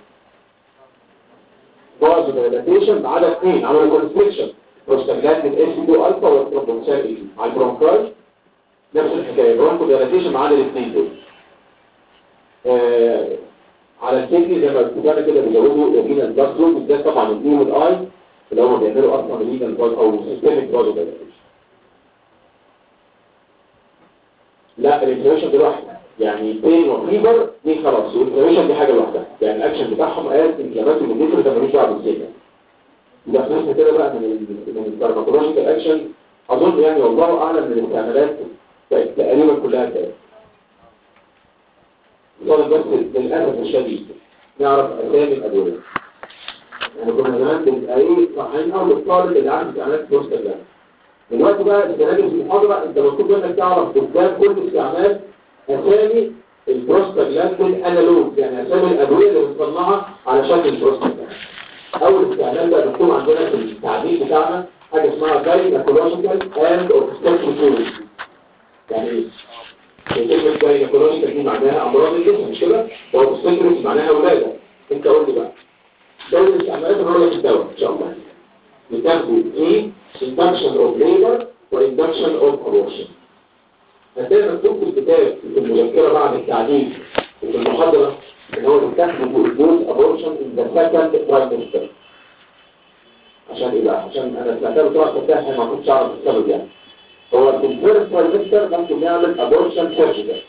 باز دايلاتيشن على اثنين عملوا كونستريكشن بروستاجلاندين اس 2 الفا والترومبوكسان اي على البرونكاي نفس الحكايه برونكو دايلاتيشن ما عدا الاثنين دول آه على الكدني زي ما اتفقنا كده بيزودوا يمين البلاد فلو بالذات طبعا الاي والاي اللي هم بيعملوا اصلا لينا البلاد او سيستميك بلاد دايلاتيشن لا الانفلاميشن دي لوحدها يعني بين وفيبر دي خلاص والانفلاميشن دي حاجه لوحدها يعني الاكشن بتاعهم قال انفلامات من النيترو ده ملوش دعوه بالسيجا يبقى خلصنا كده بقى من ال من الفارماكولوجيكال اكشن اظن يعني والله اعلم من الاستعمالات بقت تقريبا كلها كده طالب بس للاسف الشديد نعرف اسامي الادويه يعني كنا زمان بنبقى ايه صحيين اول الطالب اللي عارف استعمالات بروستاجلاند دلوقتي بقى السنه في المحاضره انت مطلوب منك تعرف قدام كل استعمال اسامي البروستاجلاندين انالوج يعني اسامي الادويه اللي بنصنعها على شكل البروستاجلاند اول استعمال بقى مكتوب عندنا في التعديل بتاعنا حاجه اسمها جاينكولوجيكال اند اوبستكتيكولوجي يعني ايه؟ كلمه جاينكولوجيكال دي معناها امراض الجسم مش كده؟ واوبستكتيكولوجي معناها ولاده انت قول لي بقى دول الاستعمالات اللي هقول لك الدواء ان شاء الله بتاخدوا ايه induction of labor وinduction of abortion هتلاقي مكتوب في الكتاب في المذكرة بعد التعليم وفي المحاضرة ان هو بتاخدوا الجوز abortion in the second trimester عشان ايه بقى؟ عشان انا سمعتها بسرعة فتاحة ما كنتش اعرف السبب يعني هو في الفيرست trimester ممكن نعمل abortion surgical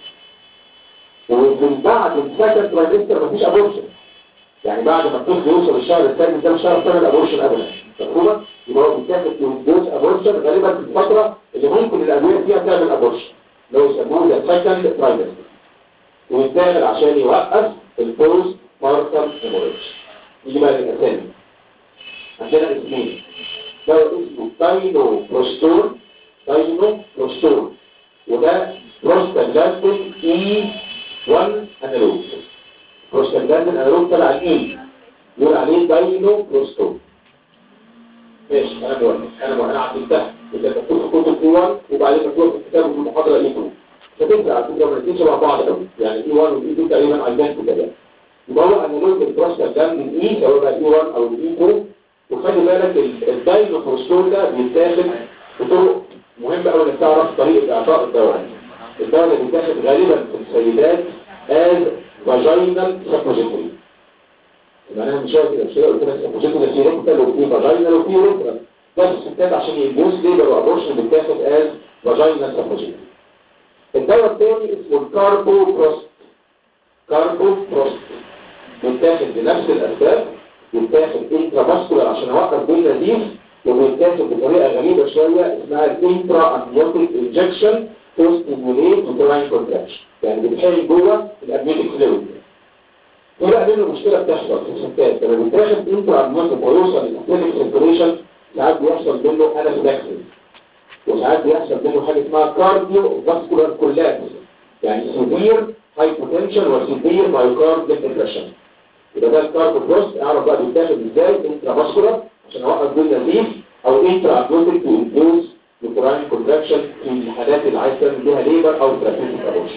وفي بعد السكند trimester مفيش abortion يعني بعد ما الطفل يوصل الشهر الثاني ده مش هتعرف تعمل ابورشن ابدا مفهومه يبقى هو بيتاخد في دوز ابورشن غالبا في الفتره اللي ممكن الادويه فيها تعمل ابورشن اللي هو يسموه ده سكند ترايمستر ويتاخد عشان يوقف البوست مارتم هيموريدج يجي بقى للاسامي عندنا اسمين ده اسمه تاينو بروستون تاينو بروستون وده بروستاجلاندين اي 1 انالوج بروستاجلاندين انالوج تبع الاي يقول عليه داينو بروستون ماشي انا بقول انا بقول انا عدلتها انت مكتوب في كتب اي 1 وبعدين مكتوب في الكتاب في المحاضره اي 2 فتنسى على فكره ما الاثنين شبه بعض قوي يعني اي 1 واي 2 تقريبا ايدنتيكال يعني يبقى هو انالوج البروستاجلاندين اي سواء بقى اي 1 او اي 2 وخلي بالك الداينو بروستون ده بيتاخد بطرق مهمه قوي انك تعرف طريقه اعطاء الدواء الدواء اللي بيتاخد غالبا في السيدات از فاجينال سبوزيتوري معناها مش كده مش كده قلت لك سبوزيتوري في ريكتال وفي فاجينال وفي ريكتال ده الستات عشان يدوس ليبر وابورشن بيتاخد از فاجينال سبوزيتوري الدواء الثاني اسمه الكاربو بروست كاربو بروست بيتاخد بنفس الاسباب بيتاخد انترا عشان اوقف بين نزيف وبيتاخد بطريقه غريبه شويه اسمها الانترا امنيوتيك انجكشن ستيموليت وتراين كونتراكشن يعني بتحل جوه الامنيتك فلويد في بقى منه مشكله بتحصل في الستات لما بيتاخد انترا امنيتك ويوصل للستيمك سيركوليشن ساعات بيحصل منه انافيلاكسيس وساعات بيحصل منه حاجه اسمها كارديو فاسكولار كولابس يعني سيفير هايبوتنشن وسيفير مايوكارديال ديبريشن يبقى ده الكاربو بروست اعرف بقى بيتاخد ازاي انترا فاسكولار عشان اوقف دول نزيف او انترا امنيتك تو اندوز يوتراين كونتراكشن في الحالات اللي عايز تعمل بيها ليبر او ثيرابيوتيك ابورشن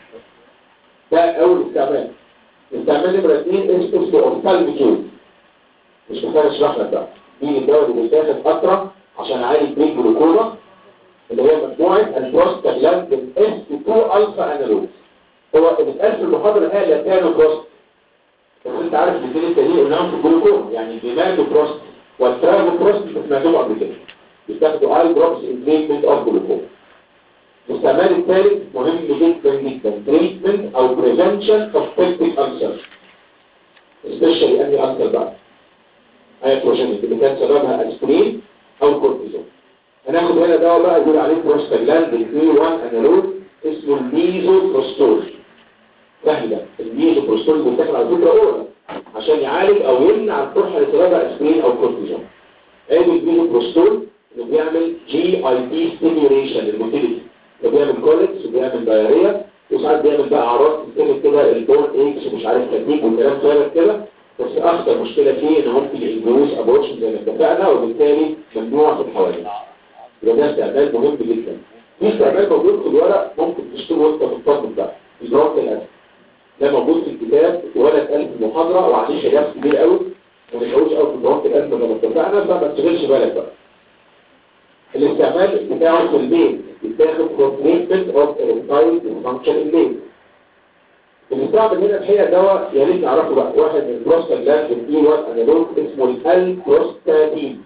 ده اول استعمال استعمال نمرة اثنين اسمه اوفتالميكيوز مش محتاج اشرح لك بقى دي الدواء اللي بيتاخد فترة عشان اعالج بيه جلوكوما اللي هي مجموعة البروستاجلاندين اس 2 الفا انالوج هو اللي اتقال في المحاضرة هي لاتانو بروست بس انت عارف الاثنين التانيين قلناهم في الجلوكوما يعني ديماتو بروست والترافو بروست مش سمعتهم قبل كده بيستخدموا اي دروبس ان تريتمنت اوف جلوكوما الاستعمال الثالث مهم جدا جدا تريتمنت او بريفنشن اوف بيبتيك ألسر سبيشالي اني ألسر بقى هيتروجينيك اللي كان سببها اسبرين او كورتيزون هناخد هنا دواء بقى يقول عليه بروستاجلاند بي 1 انالوج اسمه الميزو بروستول سهل ده الميزو بروستول بيتاخد على فكره اورال عشان يعالج او يمنع القرحه اللي سببها اسبرين او كورتيزون ادي الميزو بروستول انه بيعمل جي اي تي ستيميوليشن للموتيليتي بيعمل كوليكس وبيعمل دايريا وساعات بيعمل بقى اعراض تستمر كده البون اكس ومش عارف تكنيك والكلام ده كده بس اخطر مشكله فيه ان ممكن ينجوز ابورشن زي ما اتفقنا وبالتالي ممنوع في الحوادث يبقى ده استعمال مهم جدا في استعمال موجود في الورق ممكن تشتغل وانت في الطب بتاعك اضراب الاسد ده موجود في الكتاب ولا اتقال في المحاضره وعليه خلاف كبير قوي وما نقولش قوي في اضراب الاسد زي ما اتفقنا فما تشغلش بالك بقى الاستعمال بتاعه في البيت بيتاخد for treatment of erectile dysfunction in men بنستعمل هنا الحقيقه دواء يا ريت نعرفه بقى واحد من البروستاجلاند اي 1 انالوج اسمه البروستاتين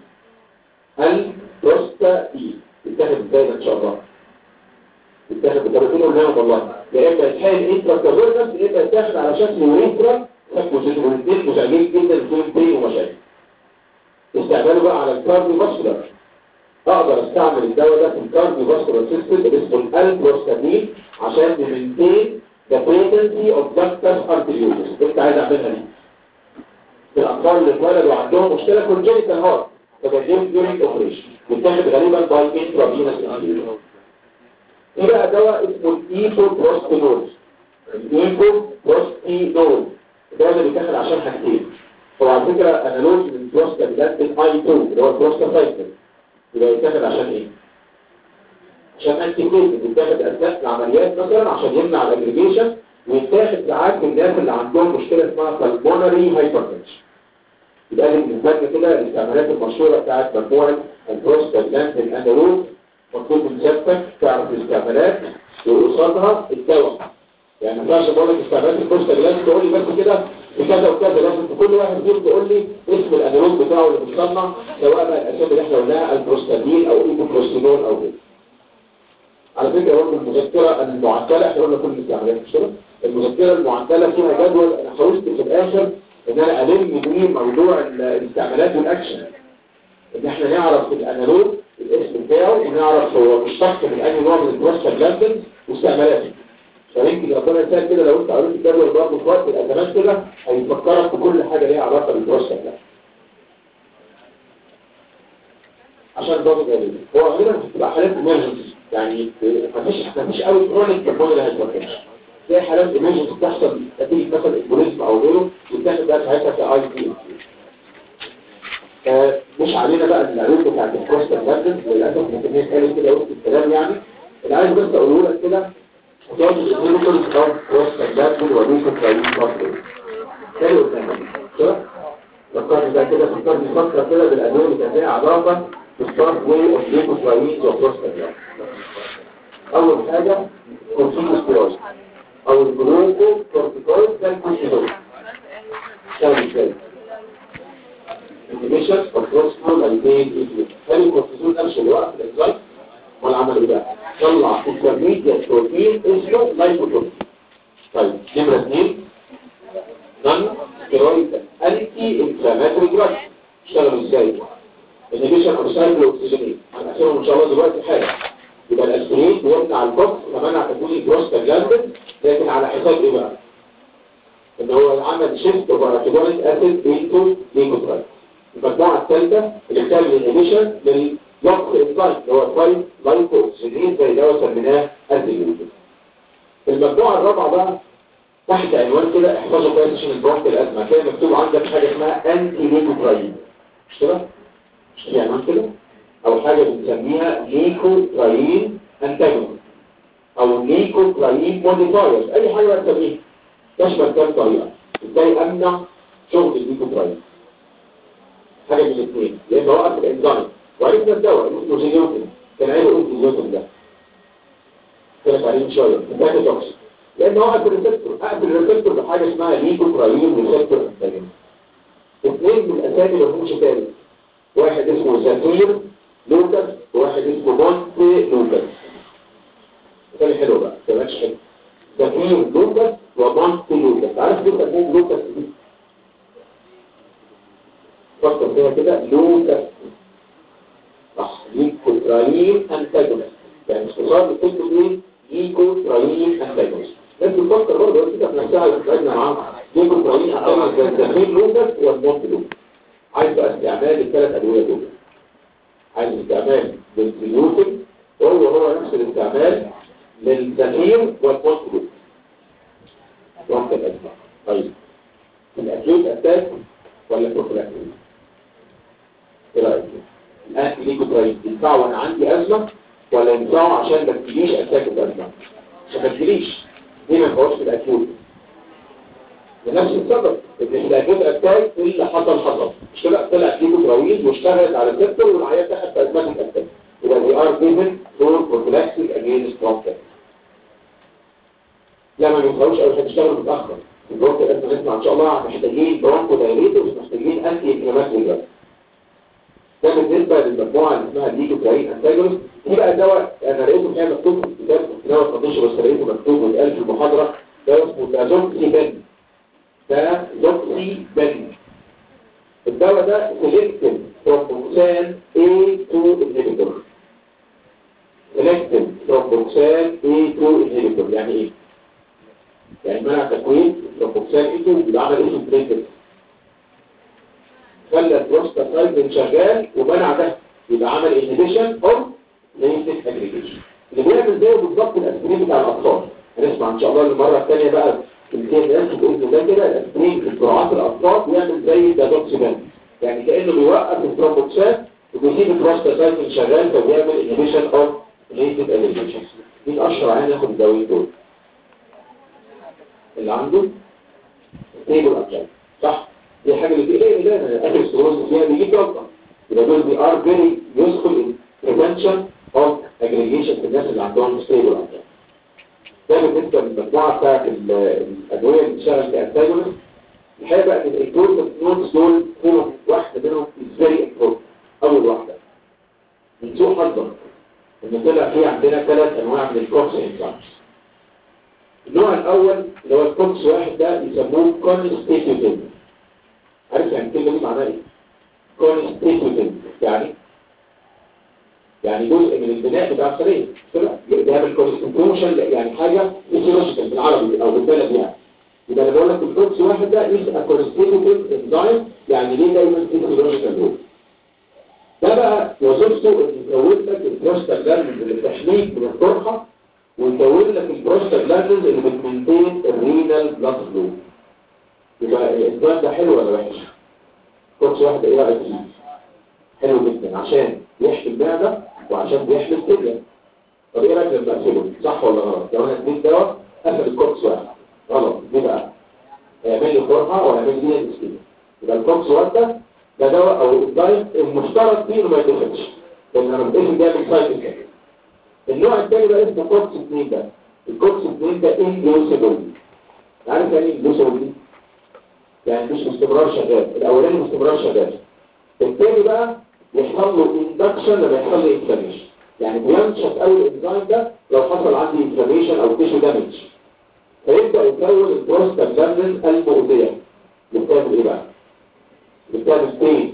البروستاتين بيتاخد ازاي ان شاء الله بيتاخد بطريقتين قلناهم والله يا اما يتحقن انتراكافيرنس يا اما يتاخد على شكل وريترا سكوزين والاثنين مزعجين جدا فيهم بين ومشاكل استعماله بقى على الكارديو فاسكولار اقدر استعمل الدواء ده في الكارديو فاسكولار سيستم اللي اسمه البروستاتين عشان نمنتين the potency of ductus arteriosus انت عايز اعملها دي في الاطفال اللي اتولدوا عندهم مشكله كونجنتال هارت فبديهم during operation بيتاخد غالبا باي intravenous infusion في بقى دواء اسمه الايبوبروستينول الايبوبروستينول ده اللي بيتاخد عشان حاجتين هو على فكره انالوج من بروستاجلاندين اي 2 اللي هو البروستاسايكلين يبقى يتاخد عشان ايه عشان انتي كويت بيتاخد اثناء العمليات مثلا عشان يمنع الاجريجيشن ويتاخد ساعات في الناس اللي عندهم مشكله اسمها بالمونري هايبرتنشن يبقى دي بالنسبه لنا كده الاستعمالات المشهوره بتاعت مجموعه البروستاجلاندين انالوج مطلوب من سيادتك تعرف الاستعمالات وقصادها الدواء يعني ما ينفعش بقول لك استعمالات البروستاجلاندين تقول لي بس كده بكذا وكذا لازم في كل واحد فيهم تقول لي اسم الانالوج بتاعه اللي بيصنع سواء بقى الاسامي اللي احنا قلناها البروستادين او ايبوبروستينول او غيره على فكره برضه المذكره المعدله احنا قلنا كل الاستعمالات مش كده المذكره المعدله فيها جدول انا حاولت في الاخر ان انا الم بيه موضوع الاستعمالات والاكشن ان احنا نعرف الانالوج الاسم بتاعه ونعرف هو مشتق من اي نوع من البروستاجلاندين واستعمالاته فيمكن ربنا يسهل كده لو انت قريت الجدول برضه في وقت الازمات كده هيفكرك بكل حاجه ليها علاقه بالبروستات عشان برضه غالبا هو غالبا بتبقى حالات ايمرجنسي يعني مفيش مفيش قوي كرونيك بالموديل هيتوكلش زي حالات ايمرجنسي بتحصل نتيجه مثلا البوليزم او غيره وتاخد بقى ساعتها في اي بي مش علينا بقى العلوم بتاعت البروستات للاسف ممكن هي اتقالت كده وسط الكلام يعني اللي عايز بس اقوله لك كده وجاز الانهبيتورز اوف بروستاجلاندين وليكوترايين فاكتور حلو الكلام كده فكرني بقى كده فكرني فكر كده بالادويه اللي كان لها علاقه بالستارت واي اوف ليكوترايين وبروستاجلاندين اول حاجه كورتيكوستيرويد او الجلوكو كورتيكويد ده الكورتيزول ثاني ثاني inhibition of cortisol ligase effect هل الكورتيزول نفسه اللي وقف الانزيم ولا عمل ايه بقى طلع intermediate بروتين اسمه لايبوبروتين طيب نمرة اثنين نون ستيرويد انتي انفلاماتوري دراج اشتغلوا ازاي inhibition of cyclooxygenase هنقسمهم ان شاء الله دلوقتي حاجه يبقى الاسبرين بيمنع البوكس كمنع تكوين البروستاجلاندين لكن على حساب ايه بقى؟ ان هو عمل شيفت اوف اراتيدونيك اسيد انتو ليكوترايت المجموعه الثالثه اللي بتعمل انهبيشن لللوكس انزايم اللي هو فايت لايكو اوكسجين زي دواء سميناه ازيلوتين المجموعه الرابعه بقى تحت عنوان كده احفظوا كويس عشان البرونك الازمه هتلاقي مكتوب عندك حاجه اسمها انتي ليكوترايد مش كده؟ مش في عنوان كده؟ او حاجه بنسميها ليكوتراين انتاجونست او ليكوتراين موديفاير اي حاجه بقى تسميها تشمل كام طريقه ازاي امنع شغل الليكوتراين حاجه من الاثنين يا اما وقف الانزيم وعرفنا الدواء اسمه زيلوتين كان عيبه ايه الزيلوتين ده كانت عليه شويه كان توكسيك لان وقف الريسبتور اقفل الريسبتور بحاجه اسمها ليكوتراين ريسبتور انتاجونست اثنين من الاسامي اللي همش ثالث واحد اسمه زافير لوكاس وواحد اسمه مونت لوكاس مثال حلو بقى ما تبقاش حلو زافير لوكاس ومونت لوكاس عارف ليه سموهم لوكاس دي؟ فكر فيها كده لوكاس صح ليكوتراين انتاجونست يعني اختصار لكلمه ايه؟ ليكوتراين انتاجونست الناس بتفكر برضه بس كده في نفسها وتتعبنا معاها ليكوتراين انتاجونست زافير لوكاس والمونت لوكاس عايز بقى استعمال الثلاث ادويه دول عايز استعمال للزيوتين وهو هو نفس الاستعمال للزفير والمونتلو وقت الأزمة طيب الأكيوت أتاك ولا بروفلاكتيك ايه رأيك الآن ليكو طيب ينفعوا أنا عندي أزمة ولا ينفعوا عشان ما تجيليش أتاك الأزمة عشان ما تجيليش ليه ما ينفعوش في الأكيوت بنفس السبب ان الاكيوت اتاك اللي حصل حصل مش كده طلع فيه تراويل واشتغلت على السيستم والعيان دخل في ازمات الاتاك يبقى دي ار جيفن فور بروفلاكسيك اجينست بروكتر لا ما بيخلوش قوي هتشتغلوا متاخر البروكتر لازم نسمع ان شاء الله محتاجين برونكو دايريتورز محتاجين انتي انفلاماتوري دراج ده بالنسبه للمجموعه اللي اسمها ليكوتراين انتاجونست دي بقى دواء انا لقيته فيها مكتوب في كتاب دواء 13 بس لقيته مكتوب واتقال في المحاضره ده اسمه دازوكسيبين ده دوكسي بن الدواء ده سيلكتيف ترومبوكسان A2 inhibitor سيلكتيف ترومبوكسان A2 inhibitor يعني ايه؟ يعني منع تكوين ترومبوكسان A2 يبقى عمل ايه بريكت خلى البروستاسايد شغال ومنع ده يبقى عمل انهبيشن اوف لينسيك اجريجيشن اللي بيعمل زيه بالظبط الاسبرين بتاع الاطفال هنسمع ان شاء الله المره الثانيه بقى الكيس ناس بتقول ده كده الاسبرين في جرعات الاطفال بيعمل زي دادوكسيبان يعني كانه بيوقف الترومبوكسات وبيسيب البروستاسايد شغال فبيعمل انهبيشن اوف لينسيك اجريجيشن مين اشهر عين ياخد الدوايين دول اللي عنده ستيبل ابجاي صح دي حاجه اللي بيقول ايه ده اخر سكروز فيها بيجيب جلطه يبقى دول بي ار فيري يوسفول ان بريفنشن اوف اجريجيشن في الناس اللي عندهم ستيبل ابجاي ده بالنسبه للمجموعه بتاعت الادويه اللي بتشتغل كانتاجونست الحقيقه بقى ان الجلوكوز نوتس دول فيهم واحده منهم ازاي امبورت اول واحده من سوء حظك ان طلع في عندنا ثلاث انواع من الكوكس انزيمز النوع الاول اللي هو الكوكس واحد ده يسموه كونستيتيوتيف عارف يعني الكلمه دي معناها ايه كونستيتيوتيف يعني يعني جزء من البناء بتاع الخليه ده بالكونستيتيوشن يعني حاجه فيسيولوجيكال بالعربي او بالبلد يعني يبقى انا بقول لك الكوكس واحد ده يبقى كونستيتيوتيف انزيم يعني ليه دايما فيسيولوجيكال رول ده بقى وظيفته ان يكون لك البروستاجلاندز اللي بتحميك من القرحه ويكون لك البروستاجلاندز اللي بتمنتين الرينال بلاد فلو يبقى الانزيم ده حلو ولا وحش كوكس واحد ايه رايك فيه حلو جدا عشان يحمي المعده وعشان بيحمي الكليه طب ايه رايك لما اقفله صح ولا غلط لو انا اديت دواء قفل الكوكس واحد غلط ليه بقى هيعمل لي قرحه وهيعمل لي اسكيميا يبقى الكوكس واحد ده ده دواء او الدايت المفترض فيه انه ما يتاخدش لان انا بتقفل بيعمل سايد افكت النوع الثاني بقى اسمه كوكس 2 ده الكوكس 2 ده اندوسيبل عارف يعني ايه اندوسيبل دي يعني مش باستمرار شغال الاولاني باستمرار شغال الثاني بقى يحصل له اندكشن لما يحصل له انفلاميشن يعني بينشط قوي الانزيم ده لو حصل عندي انفلاميشن او تيشو دامج فيبدا يكون البروستاجلاندين المؤذيه اللي بتعمل ايه بقى؟ اللي بتعمل بين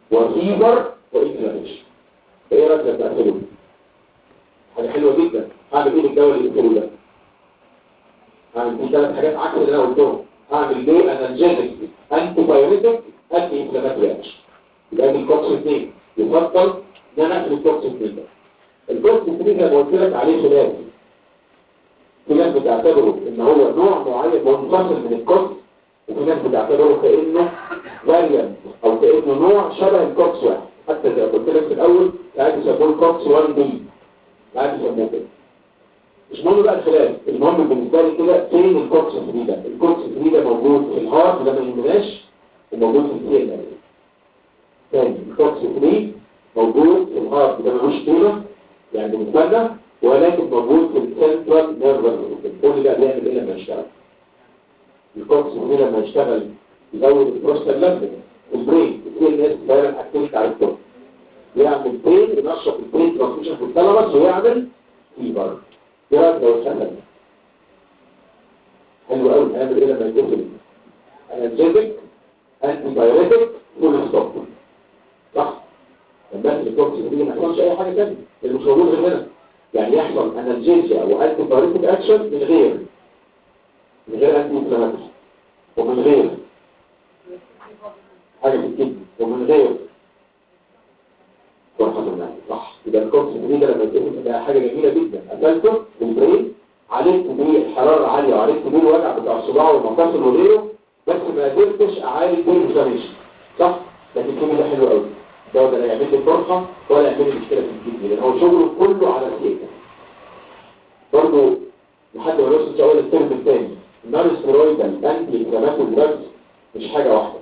وفيبر وانفلاميشن فايه رايك لما تقفله؟ حاجه حلوه جدا اعمل ايه بالدواء اللي قلته ده اعمل فيه ثلاث حاجات عكس اللي انا قلتهم اعمل ليه انالجيزك انتي بايوريتك انتي انفلاماتوري اكشن يبقى دي الكوكس 2 يفضل ان انا اقفل الكوكس 2 ده الكوكس 3 زي ما قلت لك عليه خلاف في ناس بتعتبره ان هو نوع معين منفصل من الكوكس وفي ناس بتعتبره كانه فاريانت او كانه نوع شبه الكوكس واحد حتى زي ما قلت لك في الاول ساعات يسموه الكوكس 1 بي ساعات يسموه كده مش مهم بقى الخلاف المهم بالنسبه لي كده فين الكوكس 3 ده الكوكس 3 ده موجود في الهارت ده ما يهمناش وموجود في السي ان ال تاني الكوكس 3 موجود في الهارت ده ملوش قيمه يعني بالنسبه لنا ولكن موجود في السنترال نيرفس كل ده بيعمل ايه لما يشتغل الكوكس 3 لما يشتغل يزود البروستاجلاندين البرين السي ان اس فعلا اكتيفيتي على الكوكس يعمل برين ينشط البرين ترانسميشن في الثالاموس ويعمل فيبر ايه رايك لو اتخذ حلو قوي هنعمل ايه لما يتصل انرجيتك انتي بايوريتك فول ستوب صح لما الكوكس دي ما يحصلش اي حاجه ثانيه اللي مش موجود غير هنا يعني يحصل انرجيزيا او انتي بايوريتك اكشن من غير من غير انتي انفلاماتوري ومن غير حاجه في الكدني ومن غير والحمد لله صح يبقى الكورس الجديد لما يتقفل ده حاجه جميله جدا قفلته في البرين عليك بيه الحراره عاليه وعليك بيه الوجع بتاع الصباع والمفاصل وغيره بس ما قدرتش اعالج بيه الانفلاميشن صح لكن الكيمي ده حلو قوي ده ولا يعمل لي فرحه ولا يعمل لي مشكله في الجسم لان هو شغله كله على السيكه برضه لحد ما نوصل ان شاء الله للترم الثاني النار ستيرويدال انتي انفلاماتوري دراجز مش حاجه واحده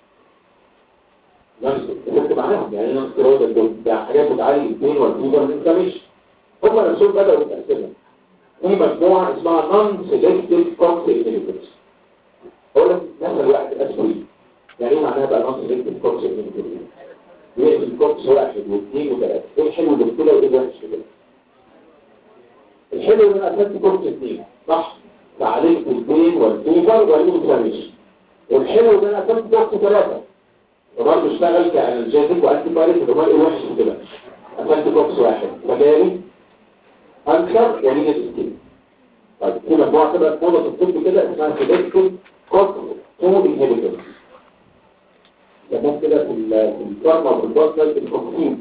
نفس معاهم يعني انا استيرويد دول ده حاجات بتعالج الاثنين والفيبر والانفلاميشن هم نفسهم بدأوا يتقسموا في مجموعة اسمها نون سيلكتيف كوكس انهبيتورز اقول لك مثل واحد اسبرين يعني ايه معناها بقى نون سيلكتيف كوكس انهبيتورز بيقفل كوكس واحد واثنين وثلاثة ايه الحلو اللي في كده وايه الوحش في كده الحلو ان انا اخدت كوكس اثنين صح فعالجت البين والفيبر والانفلاميشن والحلو ان انا اخدت كوكس ثلاثة وبرضه اشتغل كانالجيزك وانتي بايريت اللي ايه وحش في كده اخدت كوكس واحد فجالي انكر ولينة سكين طيب في مجموعة كده موضة في الطب كده اسمها سيلكتيف كوكس 2 انهبيتورز يسموه كده في الفارما وفي البطنة الكوكسين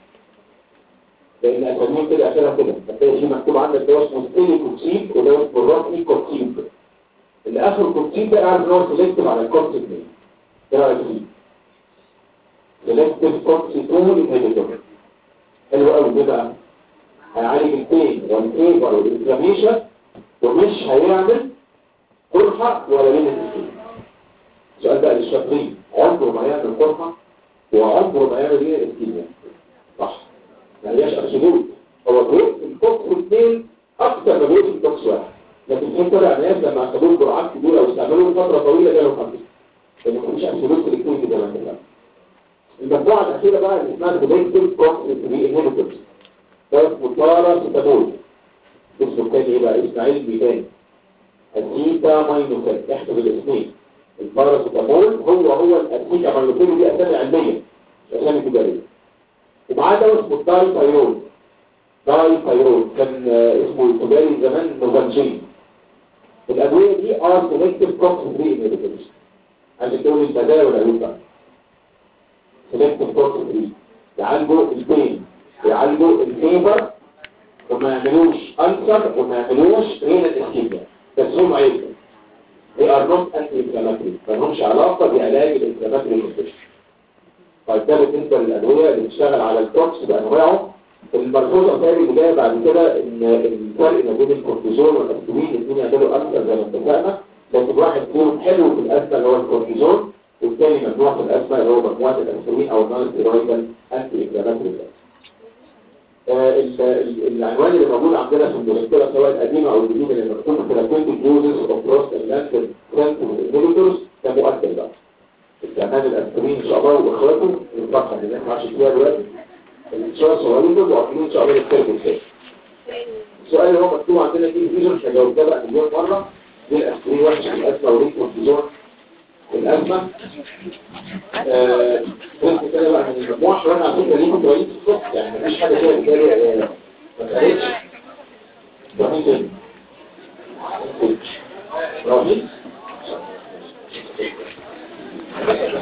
لان اساميهم كده اخرها كده هتلاقي في مكتوب عندك ده اسمه ستيلي كوكسين وده اسمه الراتني كوكسين اللي اخر كوكسين ده اعرف ان هو سيلكتيف على الكوكس 2 ايه رايك فيه؟ سيلكتيف كوكس 2 انهبيتور حلو قوي ده بقى هيعالج البين والفيبر والانفلاميشن ومش هيعمل قرحة ولا لينة السكين السؤال بقى للشاطرين عمره ما يعمل قرحة وعمره ما يعمل لينة السكين صح ما هياش ابسولوت هو بيقفل الكوكس اثنين اكتر ما بيقفل الكوكس واحد لكن في طلع ناس لما اخدوه جرعات كبيره واستعملوه لفتره طويله جالهم خمسه لان ما كانش ابسولوت الكتير زي ما انت المجموعه الاخيره بقى اللي اسمها سيلكتيف كوكس 3 انهبيتورز ده اسمه باراسيتامول اسمه الثاني ايه بقى اسماعيل بيبان السيتا ماينوفيل احفظ الاسمين الباراسيتامول هو هو الاسيتا ماينوفيل دي اسامي علميه مش اسامي تجاريه ومعاه ده اسمه الداي ثايرول داي ثايرول كان اسمه تجاري زمان نوفالجين الادويه دي ار سيلكتيف كوكس 3 انهبيتورز عشان تقول البدايه والعيوب بقى سيلكتيف كوكس 3 يعالجوا البين يعالجوا الفيبر وما يعملوش أنسر وما يعملوش رينة اسكيميا بس هم عيب they are not anti-inflammatory ما لهمش علاقة بعلاج الانفلاماتوري انفكشن طيب ده بالنسبة للأدوية اللي بتشتغل على التوكس بأنواعه الملحوظة الثانية اللي جاية بعد كده إن الفرق ما بين الكورتيزون والأسبرين الاثنين يعملوا أنسر زي ما اتفقنا لكن واحد فيهم حلو في الأسمى اللي هو الكورتيزون والثاني مجموعة في الأسمى اللي هو مجموعة الأسبرين أو النون ستيرويدال أنتي إنفلاماتوري العنوان اللي موجود عندنا في المذكره سواء القديمه او الجديده اللي مكتوب في ثيرابيوتيك يوزز اوف بروست اند انهبيتورز ده مؤثر بقى استعمال الاسبرين ان شاء الله واخواته الصفحه اللي احنا ماشيين فيها دلوقتي الشويه الصغيرين دول واقفين ان شاء الله للترم الثاني السؤال اللي هو مكتوب عندنا دي فيجن مش هجاوب ده بقى مليون مره ليه الاسبرين وحش في الازمه وليه كورتيزون الأزمة بس كده بقى من المجموعة شوية على فكرة ليه كويس الصبح يعني مفيش حاجة كده بتالي ما تقالتش رايحين فين؟ رايحين